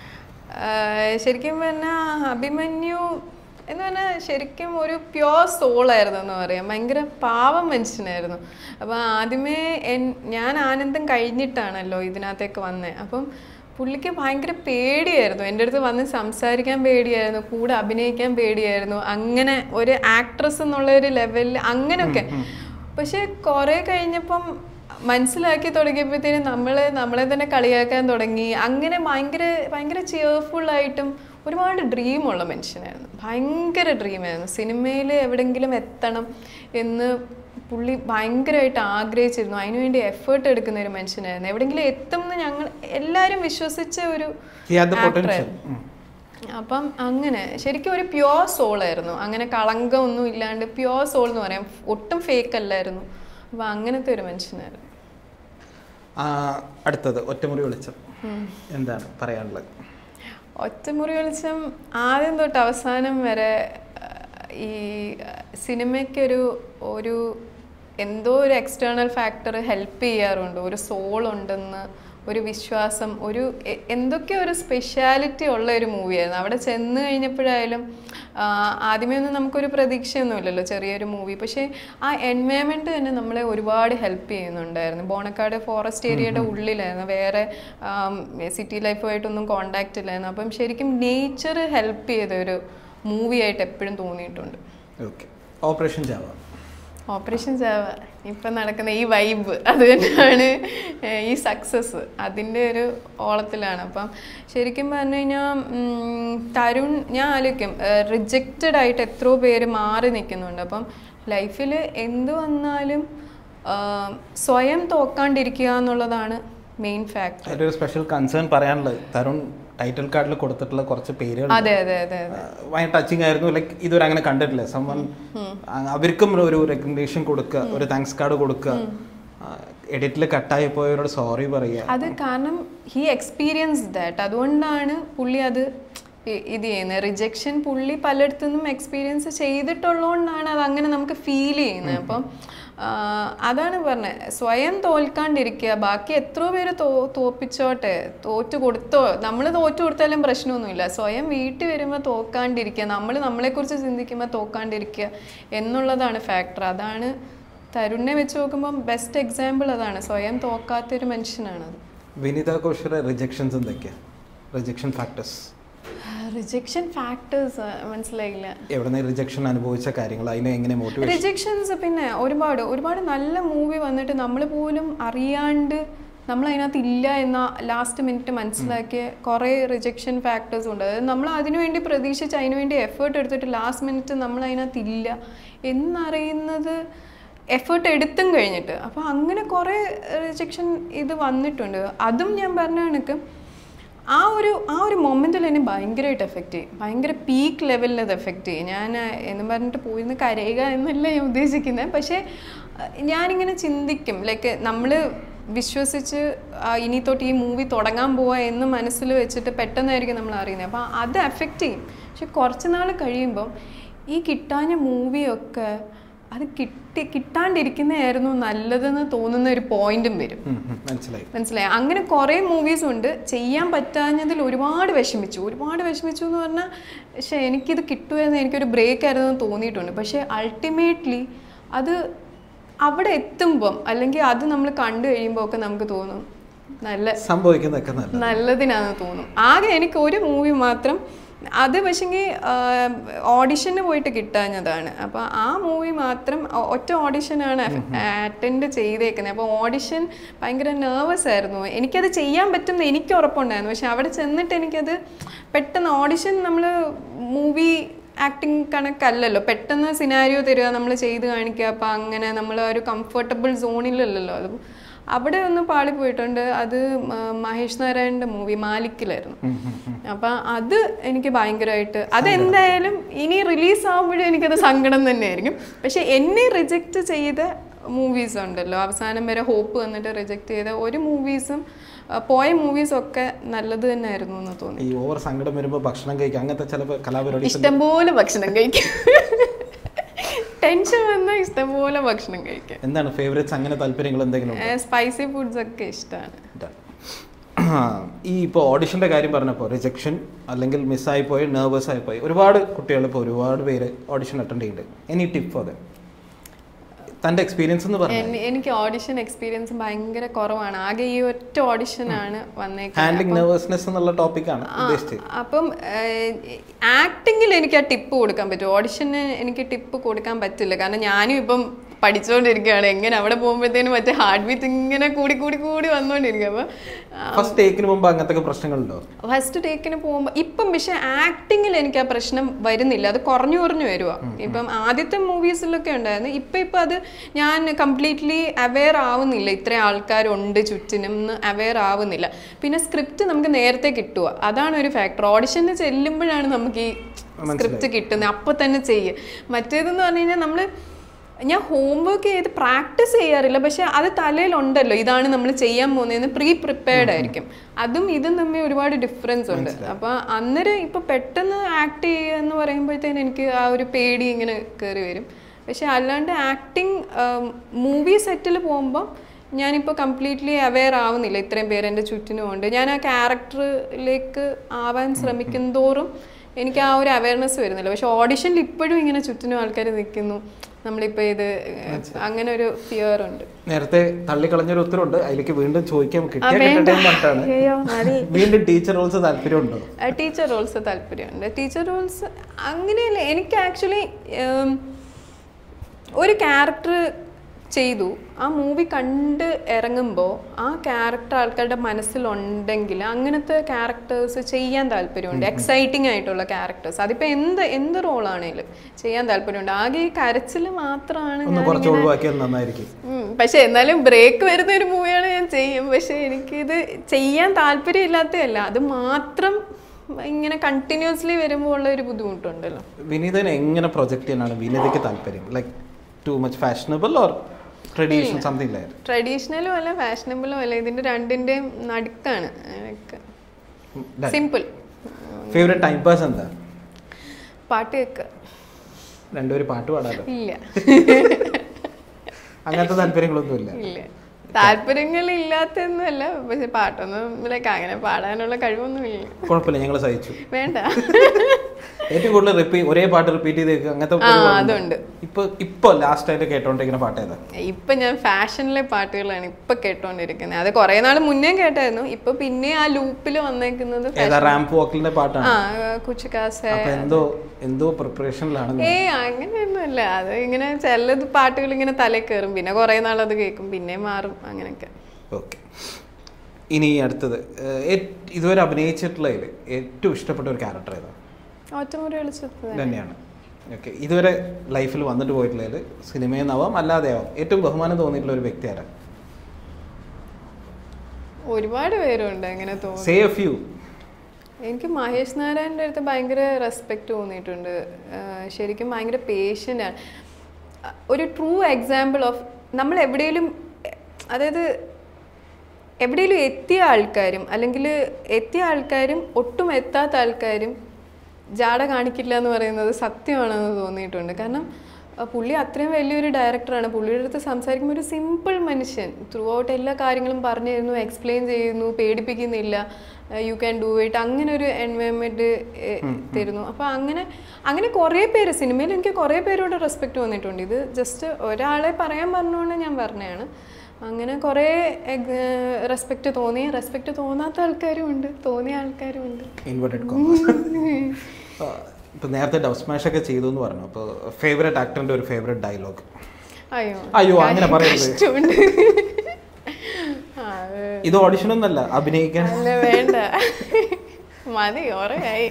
ആഹ് ശരിക്കും പറഞ്ഞാൽ അഭിമന്യു എന്ന് പറഞ്ഞാൽ ശരിക്കും ഒരു പ്യോർ സോളായിരുന്നു എന്ന് പറയാം ഭയങ്കര പാവം മനുഷ്യനായിരുന്നു അപ്പോൾ ആദ്യമേ എൻ ഞാൻ ആനന്ദം കഴിഞ്ഞിട്ടാണല്ലോ ഇതിനകത്തേക്ക് വന്നത് അപ്പം പുള്ളിക്ക് ഭയങ്കര പേടിയായിരുന്നു എൻ്റെ അടുത്ത് വന്ന് സംസാരിക്കാൻ പേടിയായിരുന്നു കൂടെ അഭിനയിക്കാൻ പേടിയായിരുന്നു അങ്ങനെ ഒരു ആക്ട്രസ് എന്നുള്ള ഒരു ലെവലിൽ അങ്ങനെയൊക്കെ പക്ഷെ കുറേ കഴിഞ്ഞപ്പം മനസ്സിലാക്കി തുടങ്ങിയപ്പോഴത്തേനും നമ്മൾ നമ്മളെ തന്നെ കളിയാക്കാൻ തുടങ്ങി അങ്ങനെ ഭയങ്കര ഭയങ്കര ചെയർഫുള്ളായിട്ടും ഒരുപാട് ഡ്രീമുള്ള മനുഷ്യനായിരുന്നു ഭയങ്കര ഡ്രീമായിരുന്നു സിനിമയിൽ എവിടെങ്കിലും എത്തണം എന്ന് പുള്ളി ഭയങ്കരമായിട്ട് ആഗ്രഹിച്ചിരുന്നു അതിനുവേണ്ടി എഫേർട്ട് എടുക്കുന്ന ഒരു മനുഷ്യനായിരുന്നു എവിടെങ്കിലും എത്തും എന്ന് ഞങ്ങൾ എല്ലാവരും വിശ്വസിച്ച ഒരു he had the actor potential ആയിരുന്നു. അപ്പം അങ്ങനെ ശരിക്കും ഒരു പ്യോർ സോൾ ആയിരുന്നു അങ്ങനെ കളങ്കം ഒന്നും ഇല്ലാണ്ട് പ്യോർ സോൾ എന്ന് പറയാം ഒട്ടും ഫേക്ക് അല്ലായിരുന്നു അപ്പം അങ്ങനത്തെ ഒരു മനുഷ്യനായിരുന്നു അടുത്തത് ഒറ്റമുറി വെളിച്ചം എന്താണ് പറയാനുള്ളത് ഒറ്റമുറി വെളിച്ചം ആദ്യം തൊട്ട് അവസാനം വരെ ആ, ഈ സിനിമയ്ക്കൊരു ഒരു എന്തോ ഒരു എക്സ്റ്റേണൽ ഫാക്ടർ ഹെൽപ്പ് ചെയ്യാറുണ്ട് ഒരു സോൾ ഉണ്ടെന്ന് ഒരു വിശ്വാസം ഒരു എ- എന്തൊക്കെയോ ഒരു സ്പെഷ്യാലിറ്റി ഉള്ള ഒരു മൂവിയായിരുന്നു അവിടെ ചെന്ന് കഴിഞ്ഞപ്പോഴായാലും ആ, ആദ്യമേ ഒന്നും നമുക്കൊരു പ്രതീക്ഷയൊന്നുമില്ലല്ലോ ചെറിയൊരു മൂവി പക്ഷേ ആ എൻവയൺമെൻറ്റ് തന്നെ നമ്മളെ ഒരുപാട് ഹെൽപ്പ് ചെയ്യുന്നുണ്ടായിരുന്നു ബോണക്കാട് ഫോറസ്റ്റ് ഏരിയയുടെ ഉള്ളിലായിരുന്നു വേറെ സിറ്റി ലൈഫുമായിട്ടൊന്നും കോണ്ടാക്റ്റ് ഇല്ലായിരുന്നു അപ്പം ശരിക്കും നേച്ചർ ഹെൽപ്പ് ചെയ്ത ഒരു മൂവിയായിട്ട് എപ്പോഴും തോന്നിയിട്ടുണ്ട് ഓക്കെ ഓപ്പറേഷൻ ജാവ ഓപ്പറേഷൻ ചാവ ഇപ്പം നടക്കുന്ന ഈ വൈബ് അത് തന്നെയാണ് ഏഹ്, ഈ സക്സസ് അതിൻ്റെ ഒരു ഓളത്തിലാണ് അപ്പം ശരിക്കും പറഞ്ഞു കഴിഞ്ഞാൽ തരുൺ ഞാൻ ആലോചിക്കും റിജക്റ്റഡ് ആയിട്ട് എത്രയോ പേര് മാറി നിൽക്കുന്നുണ്ട് അപ്പം ലൈഫിൽ എന്ത് വന്നാലും ആഹ്, സ്വയം തോക്കാണ്ടിരിക്കുക എന്നുള്ളതാണ് മെയിൻ ഫാക്ടർ ഒരു സ്പെഷ്യൽ കൺസേൺ പറയാനുള്ളത് തരുൺ ടൈറ്റിൽ കാർഡിൽ കൊടുത്തിട്ടുള്ള കുറച്ച് പേരുകൾ അതെ അതെ അതെ അതെ ഭയങ്കര ടച്ചിങ് ആയിരുന്നു ലൈക്ക് ഇതുവരെ അങ്ങനെ കണ്ടിട്ടില്ല സമ്മൺ അവർക്കും ഒരു റെക്കഗ്നേഷൻ കൊടുക്കുക ഒരു താങ്ക്സ് കാർഡ് കൊടുക്കുക എഡിറ്റിൽ കട്ടായി പോയവരോട് സോറി പറയുക അത് കാരണം ഹി എക്സ്പീരിയൻസ് ദാറ്റ് അതുകൊണ്ടാണ് പുള്ളി അത് ഇ- ഇത് ചെയ്യുന്നത് റിജക്ഷൻ പുള്ളി പലയിടത്തു നിന്നും എക്സ്പീരിയൻസ് ചെയ്തിട്ടുള്ളതുകൊണ്ടാണ് അത് അങ്ങനെ നമുക്ക് ഫീൽ ചെയ്യുന്നത് അപ്പം ആ, അതാണ് പറഞ്ഞത് സ്വയം തോൽക്കാണ്ടിരിക്കുക ബാക്കി എത്രയോ പേര് തോ തോപ്പിച്ചോട്ടെ തോറ്റു കൊടുത്തോ നമ്മൾ തോറ്റു കൊടുത്താലും പ്രശ്നമൊന്നുമില്ല സ്വയം വീട്ടിൽ വരുമ്പോൾ തോക്കാണ്ടിരിക്കുക നമ്മൾ നമ്മളെക്കുറിച്ച് ചിന്തിക്കുമ്പോൾ തോക്കാണ്ടിരിക്കുക എന്നുള്ളതാണ് ഫാക്ടർ അതാണ് തരുണിനെ വെച്ച് നോക്കുമ്പോൾ ബെസ്റ്റ് എക്സാമ്പിൾ അതാണ് സ്വയം തോക്കാത്തൊരു മനുഷ്യനാണത് വിനീത ഘോഷിയുടെ റിജക്ഷൻസ് എന്തൊക്കെയാണ് റിജക്ഷൻ ഫാക്ടേഴ്സ് റിജക്ഷൻ ഫാക്ടേഴ്സ് മനസ്സിലായില്ല എവിടെ നിന്ന് റിജക്ഷൻ അനുഭവിച്ച കാര്യങ്ങൾ അതിനെ എങ്ങനെ മോട്ടിവേഷൻ റിജക്ഷൻസ് പിന്നെ ഒരുപാട് ഒരുപാട് നല്ല മൂവി വന്നിട്ട് നമ്മൾ പോലും അറിയാണ്ട് നമ്മൾ അതിനകത്ത് ഇല്ല എന്ന ലാസ്റ്റ് മിനിറ്റ് മനസ്സിലാക്കിയ കുറേ റിജക്ഷൻ ഫാക്ടേഴ്സ് ഉണ്ട് അതായത് നമ്മൾ അതിനുവേണ്ടി പ്രതീക്ഷിച്ച് അതിനുവേണ്ടി എഫേർട്ട് എടുത്തിട്ട് ലാസ്റ്റ് മിനിറ്റ് നമ്മൾ അതിനകത്ത് ഇല്ല എന്നറിയുന്നത് എഫേർട്ട് എടുത്തും കഴിഞ്ഞിട്ട് അപ്പോൾ അങ്ങനെ കുറേ റിജക്ഷൻ ഇത് വന്നിട്ടുണ്ട് അതും ഞാൻ പറഞ്ഞ കണക്ക് ആ ഒരു ആ ഒരു മൊമെൻറ്റിൽ എന്നെ ഭയങ്കരമായിട്ട് എഫക്റ്റ് ചെയ്യും ഭയങ്കര പീക്ക് ലെവലിൽ അത് എഫക്റ്റ് ചെയ്യും ഞാൻ ആ, എന്ന് പറഞ്ഞിട്ട് പോയിരുന്ന് കരയുക എന്നല്ല ഞാൻ ഉദ്ദേശിക്കുന്നത് പക്ഷേ ആ, ഞാനിങ്ങനെ ചിന്തിക്കും ലൈക്ക് നമ്മൾ വിശ്വസിച്ച് ആ, ഇനി തൊട്ട് ഈ മൂവി തുടങ്ങാൻ പോവാ എന്ന് മനസ്സിൽ വെച്ചിട്ട് പെട്ടെന്നായിരിക്കും നമ്മൾ അറിയുന്നത് അപ്പോൾ അത് എഫക്റ്റ് ചെയ്യും പക്ഷെ കുറച്ച് നാൾ കഴിയുമ്പം ഈ കിട്ടാഞ്ഞ മൂവിയൊക്കെ അത് കിട്ടി കിട്ടാണ്ടിരിക്കുന്നതായിരുന്നു നല്ലതെന്ന് തോന്നുന്ന ഒരു പോയിന്റും വരും മനസ്സിലായി മനസ്സിലായി അങ്ങനെ കുറേ മൂവീസ് ഉണ്ട് ചെയ്യാൻ പറ്റാഞ്ഞതിൽ ഒരുപാട് വിഷമിച്ചു ഒരുപാട് വിഷമിച്ചു എന്ന് പറഞ്ഞാൽ പക്ഷേ എനിക്കിത് കിട്ടുമായിരുന്നു എനിക്കൊരു ബ്രേക്ക് ആയിരുന്നു എന്ന് തോന്നിയിട്ടുണ്ട് പക്ഷേ അൾട്ടിമേറ്റ്ലി അത് അവിടെ എത്തുമ്പം അല്ലെങ്കിൽ അത് നമ്മൾ കണ്ടു കഴിയുമ്പോൾ ഒക്കെ നമുക്ക് തോന്നും നല്ല സംഭവിക്കുന്നതൊക്കെ നല്ല നല്ലതിനാന്ന് തോന്നും ആകെ എനിക്ക് ഒരു മൂവി മാത്രം അത് പക്ഷെങ്കിൽ ഓഡിഷന് പോയിട്ട് കിട്ടാഞ്ഞതാണ് അപ്പോൾ ആ മൂവി മാത്രം ഒ- ഒറ്റ ഓഡിഷനാണ് അറ്റൻഡ് ചെയ്തേക്കുന്നത് അപ്പോൾ ഓഡിഷൻ ഭയങ്കര നെർവസ് ആയിരുന്നു എനിക്കത് ചെയ്യാൻ പറ്റുമെന്ന് എനിക്ക് ഉറപ്പുണ്ടായിരുന്നു പക്ഷെ അവിടെ ചെന്നിട്ട് എനിക്കത് പെട്ടെന്ന് ഓഡിഷൻ നമ്മൾ മൂവി ആക്ടിങ് കണക്കല്ലല്ലോ പെട്ടെന്ന് സിനാരിയോ തരിക നമ്മൾ ചെയ്ത് കാണിക്കുക അപ്പം അങ്ങനെ നമ്മൾ ഒരു കംഫർട്ടബിൾ സോണിലല്ലല്ലോ അത് അവിടെ ഒന്ന് പാളിപ്പോയിട്ടുണ്ട് അത് മ- മഹേഷ് നാരായണന്റെ മൂവി മാലിക്കിലായിരുന്നു അപ്പം അത് എനിക്ക് ഭയങ്കരമായിട്ട് അതെന്തായാലും ഇനി റിലീസ് ആകുമ്പോഴും എനിക്കത് സങ്കടം തന്നെയായിരിക്കും പക്ഷെ എന്നെ റിജക്റ്റ് ചെയ്ത മൂവീസ് ഉണ്ടല്ലോ അവസാനം വരെ ഹോപ്പ് വന്നിട്ട് റിജക്റ്റ് ചെയ്ത ഒരു മൂവീസും പോയ മൂവീസും ഒക്കെ നല്ലത് തന്നെയായിരുന്നു എന്ന് തോന്നി ഈ ഓവർ സങ്കടം വരുമ്പോൾ ഭക്ഷണം കഴിക്കുക അങ്ങനത്തെ ചില കലാപരിപാടി ഇഷ്ടംപോലെ ഭക്ഷണം കഴിക്കും ടെൻഷൻ വന്നാൽ ഇഷ്ടംപോലെ ഭക്ഷണം കഴിക്കാം എന്താണ് ഫേവറേറ്റ്സ് അങ്ങനെ താല്പര്യങ്ങൾ എന്തെങ്കിലും ഉണ്ടോ? സ്പൈസി ഫുഡ്സ് ഒക്കെ ഇഷ്ടമാണ് Done. ഈ ഇപ്പോൾ ഓഡിഷൻ്റെ കാര്യം പറഞ്ഞപ്പോൾ റിജക്ഷൻ അല്ലെങ്കിൽ മിസ്സായി പോയി നെർവസ് ആയി പോയി ഒരുപാട് കുട്ടികൾ ഇപ്പോൾ ഒരുപാട് പേര് ഓഡിഷൻ അറ്റൻഡ് ചെയ്യുന്നുണ്ട് എനി ടിപ്പ് ഫോർ ദം തൻ്റെ എക്സ്പീരിയൻസ് എന്ന് പറഞ്ഞു എൻ- എനിക്ക് ഓഡിഷൻ എക്സ്പീരിയൻസ് ഭയങ്കര കുറവാണ് ആകെ ഈ ഒറ്റ ഓഡിഷനാണ് വന്നേക്കുന്നത് ഹാൻഡ്ലിംഗ് നെർവസ്നെസ് എന്നുള്ള ടോപ്പിക്കാണ് ഉദ്ദേശിച്ചത് അപ്പം ആക്ടിങ്ങിൽ എനിക്ക് ആ ടിപ്പ് കൊടുക്കാൻ പറ്റും ഓഡിഷന് എനിക്ക് ടിപ്പ് കൊടുക്കാൻ പറ്റില്ല കാരണം ഞാനും ഇപ്പം പഠിച്ചുകൊണ്ടിരിക്കുകയാണ് എങ്ങനെ അവിടെ പോകുമ്പോഴത്തേനും മറ്റേ ഹാർട്ട് ബീറ്റ് ഇങ്ങനെ കൂടി കൂടി കൂടി വന്നുകൊണ്ടിരിക്കും അപ്പം ഫസ്റ്റ് ടേക്കിന് മുമ്പ് അങ്ങനത്തെ പ്രശ്നങ്ങളുണ്ടോ ഫസ്റ്റ് ടേക്കിന് പോകുമ്പോൾ ഇപ്പം പക്ഷെ ആക്ടിങ്ങിൽ എനിക്ക് ആ പ്രശ്നം വരുന്നില്ല അത് കുറഞ്ഞു കുറഞ്ഞു വരുക ഇപ്പം ആദ്യത്തെ മൂവീസിലൊക്കെ ഉണ്ടായിരുന്നു ഇപ്പം ഇപ്പം അത് ഞാൻ കംപ്ലീറ്റ്ലി അവെയർ ആവുന്നില്ല ഇത്രയും ആൾക്കാരുണ്ട് ചുറ്റിനും എന്ന് അവെയർ ആവുന്നില്ല പിന്നെ സ്ക്രിപ്റ്റ് നമുക്ക് നേരത്തെ കിട്ടുക അതാണ് ഒരു ഫാക്ടർ ഓഡിഷന് ചെല്ലുമ്പോഴാണ് നമുക്ക് ഈ സ്ക്രിപ്റ്റ് കിട്ടുന്നത് അപ്പോൾ തന്നെ ചെയ്യുക മറ്റേതെന്ന് പറഞ്ഞു കഴിഞ്ഞാൽ നമ്മൾ ഞാൻ ഹോംവർക്ക് ചെയ്ത് പ്രാക്ടീസ് ചെയ്യാറില്ല പക്ഷെ അത് തലയിലുണ്ടല്ലോ ഇതാണ് നമ്മൾ ചെയ്യാൻ പോകുന്നതെന്ന് പ്രീ പ്രിപ്പയർഡ് ആയിരിക്കും അതും ഇതും തമ്മിൽ ഒരുപാട് ഡിഫറൻസ് ഉണ്ട് അപ്പോൾ അന്നേരം ഇപ്പോൾ പെട്ടെന്ന് ആക്ട് ചെയ്യുക എന്ന് പറയുമ്പോഴത്തേന് എനിക്ക് ആ ഒരു പേടി ഇങ്ങനെ കയറി വരും പക്ഷെ അല്ലാണ്ട് ആക്ടിങ് മൂവി സെറ്റിൽ പോകുമ്പോൾ ഞാനിപ്പോൾ കംപ്ലീറ്റ്ലി അവെയർ ആവുന്നില്ല ഇത്രയും പേര് എൻ്റെ ചുറ്റിനും ഉണ്ട് ഞാൻ ആ ക്യാരക്ടറിലേക്ക് ആവാൻ ശ്രമിക്കും തോറും എനിക്ക് ആ ഒരു അവയർനെസ് വരുന്നില്ല പക്ഷെ ഓഡിഷനിൽ ഇപ്പോഴും ഇങ്ങനെ ചുറ്റിനും ആൾക്കാർ നിൽക്കുന്നു നമ്മളിപ്പോൾ ഇത് അങ്ങനെ ഒരു ഫിയർ ഉണ്ട് നേരത്തെ തള്ളിക്കളഞ്ഞൊരു ഉത്തരവുണ്ട് അതിലേക്ക് വീണ്ടും ചോദിക്കാൻ ആ, കിട്ടിയ വേണ്ട. കിട്ടട്ടെ എന്ന് പറഞ്ഞിട്ടാണ് അയ്യോ നല്ല വീണ്ടും ടീച്ചർ റോൾസ് താല്പര്യമുണ്ടോ ടീച്ചർ റോൾസ് താല്പര്യമുണ്ട് ടീച്ചർ റോൾസ് അങ്ങനെയല്ല എനിക്ക് ആക്ച്വലി ഒരു ക്യാരക്ടർ ചെയ്തു ആ മൂവി കണ്ട് ഇറങ്ങുമ്പോൾ ആ ക്യാരക്ടർ ആൾക്കാരുടെ മനസ്സിലുണ്ടെങ്കിൽ അങ്ങനത്തെ ക്യാരക്ടേഴ്സ് ചെയ്യാൻ താല്പര്യമുണ്ട് എക്സൈറ്റിംഗ് ആയിട്ടുള്ള ക്യാരക്ടേഴ്സ് അതിപ്പോൾ എന്ത് എന്ത് റോളാണേലും ചെയ്യാൻ താല്പര്യമുണ്ട് ആകെ ഈ കരച്ചിൽ മാത്രമാണ് ഒന്ന് ഞാൻ കുറച്ച് ഒഴിവാക്കിയാൽ നന്നായിരിക്കും ഉം, പക്ഷെ എന്നാലും ബ്രേക്ക് വരുന്ന ഒരു മൂവിയാണ് ഞാൻ ചെയ്യും പക്ഷെ എനിക്കിത് ചെയ്യാൻ താല്പര്യമില്ലാത്തതല്ല അത് മാത്രം ഇങ്ങനെ കണ്ടിന്യൂസ്ലി വരുമ്പോൾ ഉള്ള ഒരു ബുദ്ധിമുട്ടുണ്ടല്ലോ വിനീതനെ എങ്ങനെ പ്രൊജക്ട് ചെയ്യാനാണ് വിനീതയ്ക്ക് താല്പര്യം like too much fashionable or traditional something like ട്രഡീഷണലും അല്ല ഫാഷനബിളും അല്ല ഇതിന്റെ രണ്ടിന്റെയും നടുക്കാണ് എനിക്ക് സിമ്പിൾ ഫേവറേറ്റ് ടൈം പാസ് എന്താ പാട്ട് കേൾക്കുക രണ്ടുപേരും പാട്ട് പാടാലോ ഇല്ല അങ്ങനത്തെ താല്പര്യങ്ങളൊന്നുമില്ല ഇല്ല താല്പര്യങ്ങൾ ഇല്ലാത്തൊന്നുമല്ല പക്ഷെ പാട്ടൊന്നും ലൈക്ക് അങ്ങനെ പാടാനുള്ള കഴിവൊന്നും ഇല്ല കുഴപ്പമില്ല ഞങ്ങൾ സഹിച്ചു വേണ്ട ഏറ്റവും കൂടുതൽ റിപ്പീറ്റ് ഒരേ പാട്ട് റിപ്പീറ്റ് ചെയ്ത് കേൾക്കുക അങ്ങനത്തെ ആ പരിപാടി ഉണ്ടോ? അതുണ്ട് ഇപ്പൊ ഇപ്പൊ ലാസ്റ്റ് ആയിട്ട് കേട്ടോണ്ടിരിക്കുന്ന പാട്ട് ഏതാ ഇപ്പൊ ഞാൻ ഫാഷനിലെ പാട്ടുകളാണ് ഇപ്പൊ കേട്ടോണ്ടിരിക്കുന്നത് അത് കുറെ നാൾ മുന്നേ കേട്ടായിരുന്നു ഇപ്പൊ പിന്നെ ആ ലൂപ്പിൽ വന്നേക്കുന്നത് ഏതാ റാംപ് വാക്കിലിന്റെ പാട്ടാണ് ആ കുച്ചുകാസ അപ്പൊ എന്തോ എന്തോ പ്രിപ്പറേഷനിലാണ് ഏ അങ്ങനെയൊന്നുമില്ല അത് ഇങ്ങനെ ചിലത് പാട്ടുകൾ ഇങ്ങനെ തലയിൽ കയറും പിന്നെ കുറെ നാൾ അത് കേൾക്കും പിന്നെ മാറും അങ്ങനെയൊക്കെ ഓക്കെ ഇനി അടുത്തത് ഏഹ്, ഏറ്റ്- ഇതുവരെ അഭിനയിച്ചിട്ടുള്ളതിൽ ഏറ്റവും ഇഷ്ടപ്പെട്ട ഒരു ക്യാരക്ടർ ഏതാ ഒറ്റമുറി വിളിച്ചത് തന്നെയാണ് ഓക്കെ ഇതുവരെ ലൈഫിൽ വന്നിട്ട് പോയിട്ടുള്ളതിൽ സിനിമയിൽ നിന്നാവാം അല്ലാതെ ആവാം ഏറ്റവും ബഹുമാനം തോന്നിയിട്ടുള്ള ഒരു വ്യക്തി ആരാ ഒരുപാട് പേരുണ്ട് അങ്ങനെ തോന്നുന്നു സേ എ ഫ്യൂ എനിക്ക് മഹേഷ് നാരായണൻ്റെ അടുത്ത് ഭയങ്കര റെസ്പെക്റ്റ് തോന്നിയിട്ടുണ്ട് ആഹ് ശരിക്കും ഭയങ്കര പേഷ്യൻ്റ് ആണ് അഹ് ഒരു ട്രൂ എക്സാമ്പിൾ ഓഫ് നമ്മൾ എവിടെയെങ്കിലും അതായത് എവിടെയെങ്കിലും എത്തിയ ആൾക്കാരും അല്ലെങ്കിൽ എത്തിയ ആൾക്കാരും ഒട്ടും എത്താത്ത ആൾക്കാരും ജാട കാണിക്കില്ല എന്ന് പറയുന്നത് സത്യമാണെന്ന് തോന്നിയിട്ടുണ്ട് കാരണം ആ പുള്ളി അത്രയും വലിയൊരു ഡയറക്ടറാണ് പുള്ളിയുടെ അടുത്ത് സംസാരിക്കുമ്പോൾ ഒരു സിമ്പിൾ മനുഷ്യൻ ത്രൂ ഔട്ട് എല്ലാ കാര്യങ്ങളും പറഞ്ഞു തരുന്നു എക്സ്പ്ലെയിൻ ചെയ്യുന്നു പേടിപ്പിക്കുന്നില്ല യു ക്യാൻ ഡു ഇറ്റ് അങ്ങനെ ഒരു എൻവയോൺമെൻറ്റ് തരുന്നു അപ്പോൾ അങ്ങനെ അങ്ങനെ കുറേ പേര് സിനിമയിൽ എനിക്ക് കുറേ പേരോട് റെസ്പെക്റ്റ് വന്നിട്ടുണ്ട് ഇത് ജസ്റ്റ് ഒരാളെ പറയാൻ പറഞ്ഞുകൊണ്ട് ഞാൻ പറഞ്ഞതാണ് അങ്ങനെ കുറേ റെസ്പെക്റ്റ് തോന്നി റെസ്പെക്റ്റ് തോന്നാത്ത ആൾക്കാരും ഉണ്ട് തോന്നിയ ആൾക്കാരും ഉണ്ട് ഇൻവെർട്ടഡ് കോമേഴ്സ് ഇപ്പൊ നേരത്തെ ഡബ് സ്മാഷ് ഒക്കെ ചെയ്തു എന്ന് പറഞ്ഞു അപ്പോൾ ഫേവറേറ്റ് ആക്ടറിന്റെ ഒരു ഫേവറേറ്റ് ഡയലോഗ് അയ്യോ അയ്യോ അങ്ങനെ പറയരുത് കഷ്ടമുണ്ട് ആ, അത് ഇത് ഓഡിഷൻ ഒന്നല്ല അഭിനയിക്കാൻ അല്ല വേണ്ട മതി കുറേയായി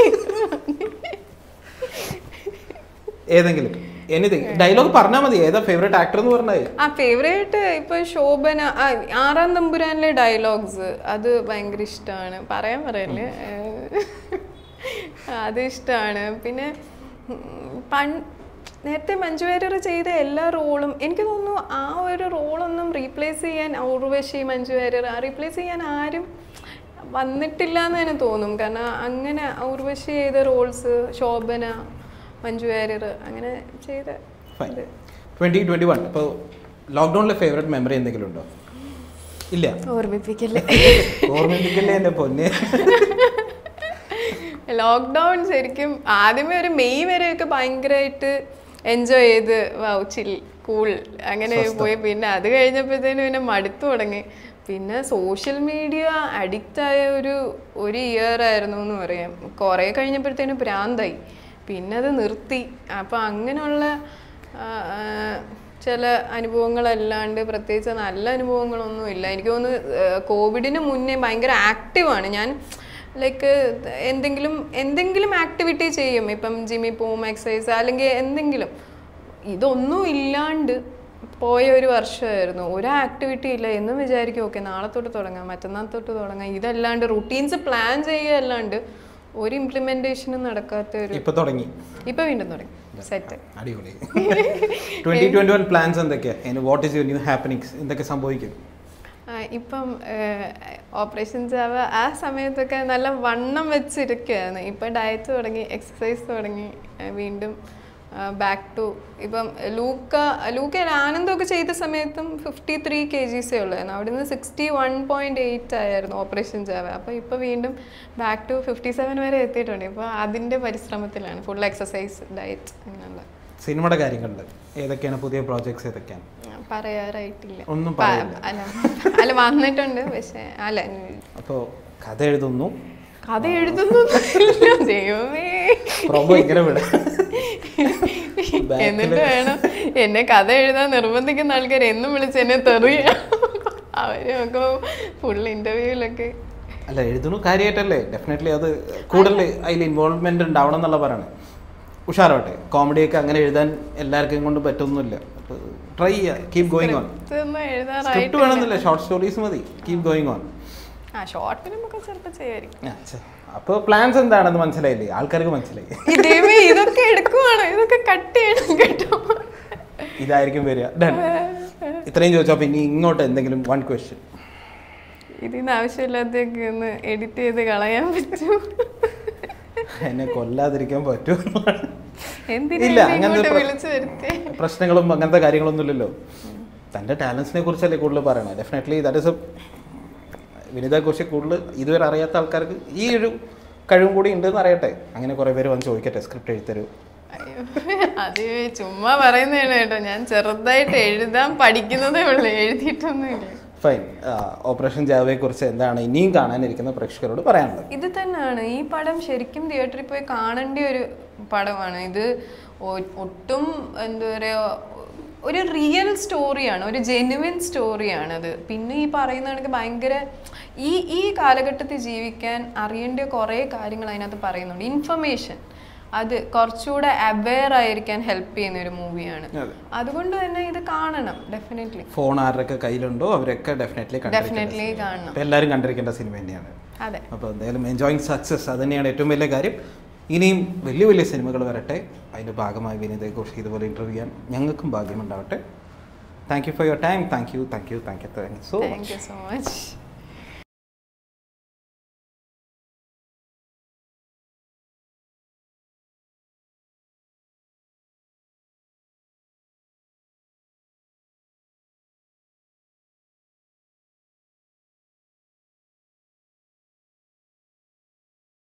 ഏതെങ്കിലും എനിത്തിങ് ഡയലോഗ് പറഞ്ഞാൽ മതി ഏതാ ഫേവറേറ്റ് ആക്ടർ എന്ന് പറഞ്ഞാൽ ആ ഫേവറേറ്റ് ഇപ്പൊ ശോഭന ആ, ആറാം തമ്പുരാനിലെ ഡയലോഗ്സ് അത് ഭയങ്കര ഇഷ്ടമാണ് പറയാൻ പറയല്ലേ അത് ഇഷ്ടമാണ് പിന്നെ ഉം, പൺ നേരത്തെ മഞ്ജു വാര്യർ ചെയ്ത എല്ലാ റോളും എനിക്ക് തോന്നുന്നു ആ ഒരു റോളൊന്നും റീപ്ലേസ് ചെയ്യാൻ ഔർവശി മഞ്ജു വാര്യർ ആ റീപ്ലേസ് ചെയ്യാൻ ആരും വന്നിട്ടില്ല എന്ന് തന്നെ തോന്നും കാരണം അങ്ങനെ ഔർവശി ചെയ്ത റോൾസ് ശോഭന മഞ്ജു വാര്യർ അങ്ങനെ ചെയ്ത ഫൈൻ ട്വന്റി ട്വന്റി വൺ ഇപ്പോൾ ലോക്ക്ഡൗണിലെ ഫേവറേറ്റ് മെമ്മറി എന്തെങ്കിലും ഉണ്ടോ ഇല്ല ഓർമ്മിപ്പിക്കല്ലേ ഓർമ്മിപ്പിക്കല്ലേ എൻ്റെ പൊന്നെ ലോക്ക്ഡൗൺ ശരിക്കും ആദ്യമേ ഒരു മെയ് വരെയൊക്കെ ഭയങ്കരമായിട്ട് എൻജോയ് ചെയ്ത് വൗ ചിൽ കൂൾ അങ്ങനെ പോയി പിന്നെ അത് കഴിഞ്ഞപ്പോഴത്തേനും പിന്നെ മടുത്തു തുടങ്ങി പിന്നെ സോഷ്യൽ മീഡിയ അഡിക്റ്റ് ആയ ഒരു ഒരു ഇയർ ആയിരുന്നു എന്ന് പറയാം കുറേ കഴിഞ്ഞപ്പോഴത്തേനും ഭ്രാന്തായി പിന്നെ അത് നിർത്തി അപ്പം അങ്ങനെയുള്ള ആ, ആ, ചില അനുഭവങ്ങളല്ലാണ്ട് പ്രത്യേകിച്ച് നല്ല അനുഭവങ്ങളൊന്നും ഇല്ല എനിക്ക് തോന്നുന്നു കോവിഡിന് മുന്നേ ഭയങ്കര ആക്റ്റീവാണ് ഞാൻ ലൈക്ക് എന്തെങ്കിലും എന്തെങ്കിലും ആക്ടിവിറ്റി ചെയ്യും ഇപ്പം ജിമ്മിൽ പോവും എക്സസൈസ് അല്ലെങ്കിൽ എന്തെങ്കിലും ഇതൊന്നും ഇല്ലാണ്ട് പോയ ഒരു വർഷമായിരുന്നു ഒരു ആക്ടിവിറ്റി ഇല്ല എന്നും വിചാരിക്കും ഓക്കെ നാളെ തൊട്ട് തുടങ്ങാം മറ്റന്നാൾ തൊട്ട് തുടങ്ങാം ഇതല്ലാണ്ട് റുട്ടീൻസ് പ്ലാൻ ചെയ്യുക അല്ലാണ്ട് ഒരു ഇംപ്ലിമെന്റേഷനും നടക്കാത്ത ഒരു ഇപ്പൊ തുടങ്ങി ഇപ്പൊ വീണ്ടും തുടങ്ങി സെറ്റ് അടിപൊളി ട്വന്റി ട്വന്റി വൺ പ്ലാൻസ് എന്തൊക്കെയാ what is your new happenings എന്തൊക്കെ സംഭവിക്കും ആ, ഇപ്പം ഓപ്പറേഷൻ ചാവ ആ സമയത്തൊക്കെ നല്ല വണ്ണം വെച്ചിരിക്കുകയായിരുന്നു ഇപ്പം ഡയറ്റ് തുടങ്ങി എക്സസൈസ് തുടങ്ങി ആ, വീണ്ടും ബാക്ക് ടു ഇപ്പം ലൂക്ക ലൂക്കയിൽ ആനന്ദമൊക്കെ ചെയ്ത സമയത്തും ഫിഫ്റ്റി ത്രീ കെ ജിസേ ഉള്ളായിരുന്നു അവിടെ നിന്ന് സിക്സ്റ്റി വൺ പോയിൻറ്റ് എയ്റ്റ് ആയിരുന്നു ഓപ്പറേഷൻ ചാവ അപ്പോൾ ഇപ്പോൾ വീണ്ടും ബാക്ക് ടു ഫിഫ്റ്റി സെവൻ വരെ എത്തിയിട്ടുണ്ട് ഇപ്പോൾ അതിൻ്റെ പരിശ്രമത്തിലാണ് ഫുൾ എക്സസൈസ് ഡയറ്റ് അങ്ങനെയുള്ള സിനിമയുടെ കാര്യങ്ങളിൽ ഏതൊക്കെയാണ് പുതിയ പ്രോജക്ട്സ് ഏതൊക്കെയാണ് ആ, പറയാറായിട്ടില്ല ഒന്നും പ- പറയില്ല അല്ല അല്ല വന്നിട്ടുണ്ട് പക്ഷേ അല്ല അപ്പോൾ കഥ എഴുതുന്നു കഥ എഴുതുന്നു ദൈവമേ പ്രൊമോ ഇങ്ങനെ വിട എന്നിട്ട് വേണം എന്നെ കഥ എഴുതാൻ നിർബന്ധിക്കുന്ന ആൾക്കാർ എന്നും വിളിച്ച് എന്നെ തെറിയ അവര് ഒക്കെ ഫുൾ ഇന്റർവ്യൂലൊക്കെ അല്ല എഴുതുന്നു കാര്യമായിട്ടല്ലേ ഡെഫിനറ്റ്ലി അത് കൂടുതൽ അതിൽ ഇൻവോൾവ്മെന്റ് ഉണ്ടാവണം എന്നുള്ള പറയണേ ഉഷാറാവട്ടെ കോമഡിയൊക്കെ അങ്ങനെ എഴുതാൻ എല്ലാവർക്കും കൊണ്ട് പറ്റൊന്നുമില്ല ട്രൈ ചെയ്യുക കീപ് ഗോയിങ് ഓൺ ഇതൊന്നും സ്ക്രിപ്റ്റ് എഴുതാറായിട്ട് വേണമെന്നില്ല ഷോർട്ട് സ്റ്റോറീസ് മതി കീപ് ഗോയിങ് ഓൺ ആ ഷോർട്ട് ഫിലിം ഒക്കെ ചിലപ്പോൾ ചെയ്യായിരിക്കും അപ്പോൾ പ്ലാൻസ് എന്താണെന്ന് മനസ്സിലായില്ലേ ആൾക്കാർക്ക് മനസ്സിലായി ഈ ദൈവമേ ഇതൊക്കെ എടുക്കുവാണ് ഇതൊക്കെ കട്ട് ചെയ്യണം കേട്ടോ ഇതായിരിക്കും വരിക ഡൺ ഇത്രയും ചോദിച്ചപ്പോൾ ഇനി ഇങ്ങോട്ട് എന്തെങ്കിലും വൺ ക്വസ്റ്റ്യൻ ഇതിന്ന് ആവശ്യമില്ലാത്തൊക്കെ ഒന്ന് എഡിറ്റ് ചെയ്ത് കളയാൻ പറ്റും എന്നെ കൊല്ലാതിരിക്കാൻ പറ്റുമോ എന്തിനാ ഇല്ല, എന്നെ അങ്ങനത്തെ ഇങ്ങോട്ട് പ്ര- വിളിച്ചു വരുത്തേ പ്രശ്നങ്ങളും അങ്ങനത്തെ കാര്യങ്ങളൊന്നും ഇല്ലല്ലോ തൻ്റെ ടാലൻസിനെ കുറിച്ചല്ലേ കൂടുതൽ പറയണത് ഡെഫിനറ്റ്ലി ദാറ്റ് ഇസ് വിനിതയെ കുറിച്ച് കൂടുതൽ ഇതുവരെ അറിയാത്ത ആൾക്കാർക്ക് ഈ ഒരു കഴിവും കൂടി ഉണ്ടെന്ന് അറിയട്ടെ അങ്ങനെ കുറേ പേര് വന്ന് ചോദിക്കട്ടെ സ്ക്രിപ്റ്റ് എഴുതരൂ അയ്യോ അത് ചുമ്മാ പറയുന്നതാണ് കേട്ടോ ഞാൻ ചെറുതായിട്ട് എഴുതാൻ പഠിക്കുന്നതേ ഉള്ളൂ എഴുതിയിട്ടൊന്നുമില്ല ഫൈൻ ഓപ്പറേഷൻ ജാവയെ കുറിച്ച് എന്താണ് ഇനിയും കാണാനിരിക്കുന്ന പ്രേക്ഷകരോട് പറയാനുള്ളത് ഇത് തന്നെയാണ് ഈ പടം ശരിക്കും തിയേറ്ററിൽ പോയി കാണേണ്ട ഒരു പടമാണ് ഇത് ഒ- ഒട്ടും എന്താ പറയുക ഒരു റിയൽ സ്റ്റോറിയാണ് ഒരു ജെനുവിൻ സ്റ്റോറിയാണ് അത് പിന്നെ ഈ പറയുന്ന കണക്ക് ഭയങ്കര ഈ ഈ കാലഘട്ടത്തിൽ ജീവിക്കാൻ അറിയേണ്ട കുറേ കാര്യങ്ങൾ അതിനകത്ത് പറയുന്നുണ്ട് ഇൻഫർമേഷൻ അത് കുറച്ചുകൂടെ അവെയർ ആയിരിക്കാൻ ഹെൽപ്പ് ചെയ്യുന്ന ഒരു മൂവിയാണ് അതെ. അതുകൊണ്ട് തന്നെ ഇത് കാണണം ഡെഫിനറ്റ്ലി ഫോൺ ആരുടെയൊക്കെ കയ്യിലുണ്ടോ അവരൊക്കെ ഡെഫിനറ്റ്ലി ഡെഫിനറ്റ്ലി കാണണം അപ്പോൾ എല്ലാവരും കണ്ടിരിക്കേണ്ട സിനിമ തന്നെയാണ് അതെ അപ്പോൾ എന്തായാലും എൻജോയിങ് സക്സസ് അത് തന്നെയാണ് ഏറ്റവും വലിയ കാര്യം ഇനിയും വലിയ വലിയ സിനിമകൾ വരട്ടെ അതിൻ്റെ ഭാഗമായി വിനീതയെക്കുറിച്ച് ഇതുപോലെ ഇൻ്റർവ്യൂ ചെയ്യാൻ ഞങ്ങൾക്കും ഭാഗ്യമുണ്ടാവട്ടെ thank you for your time thank you thank you thank you thank you so thank you so much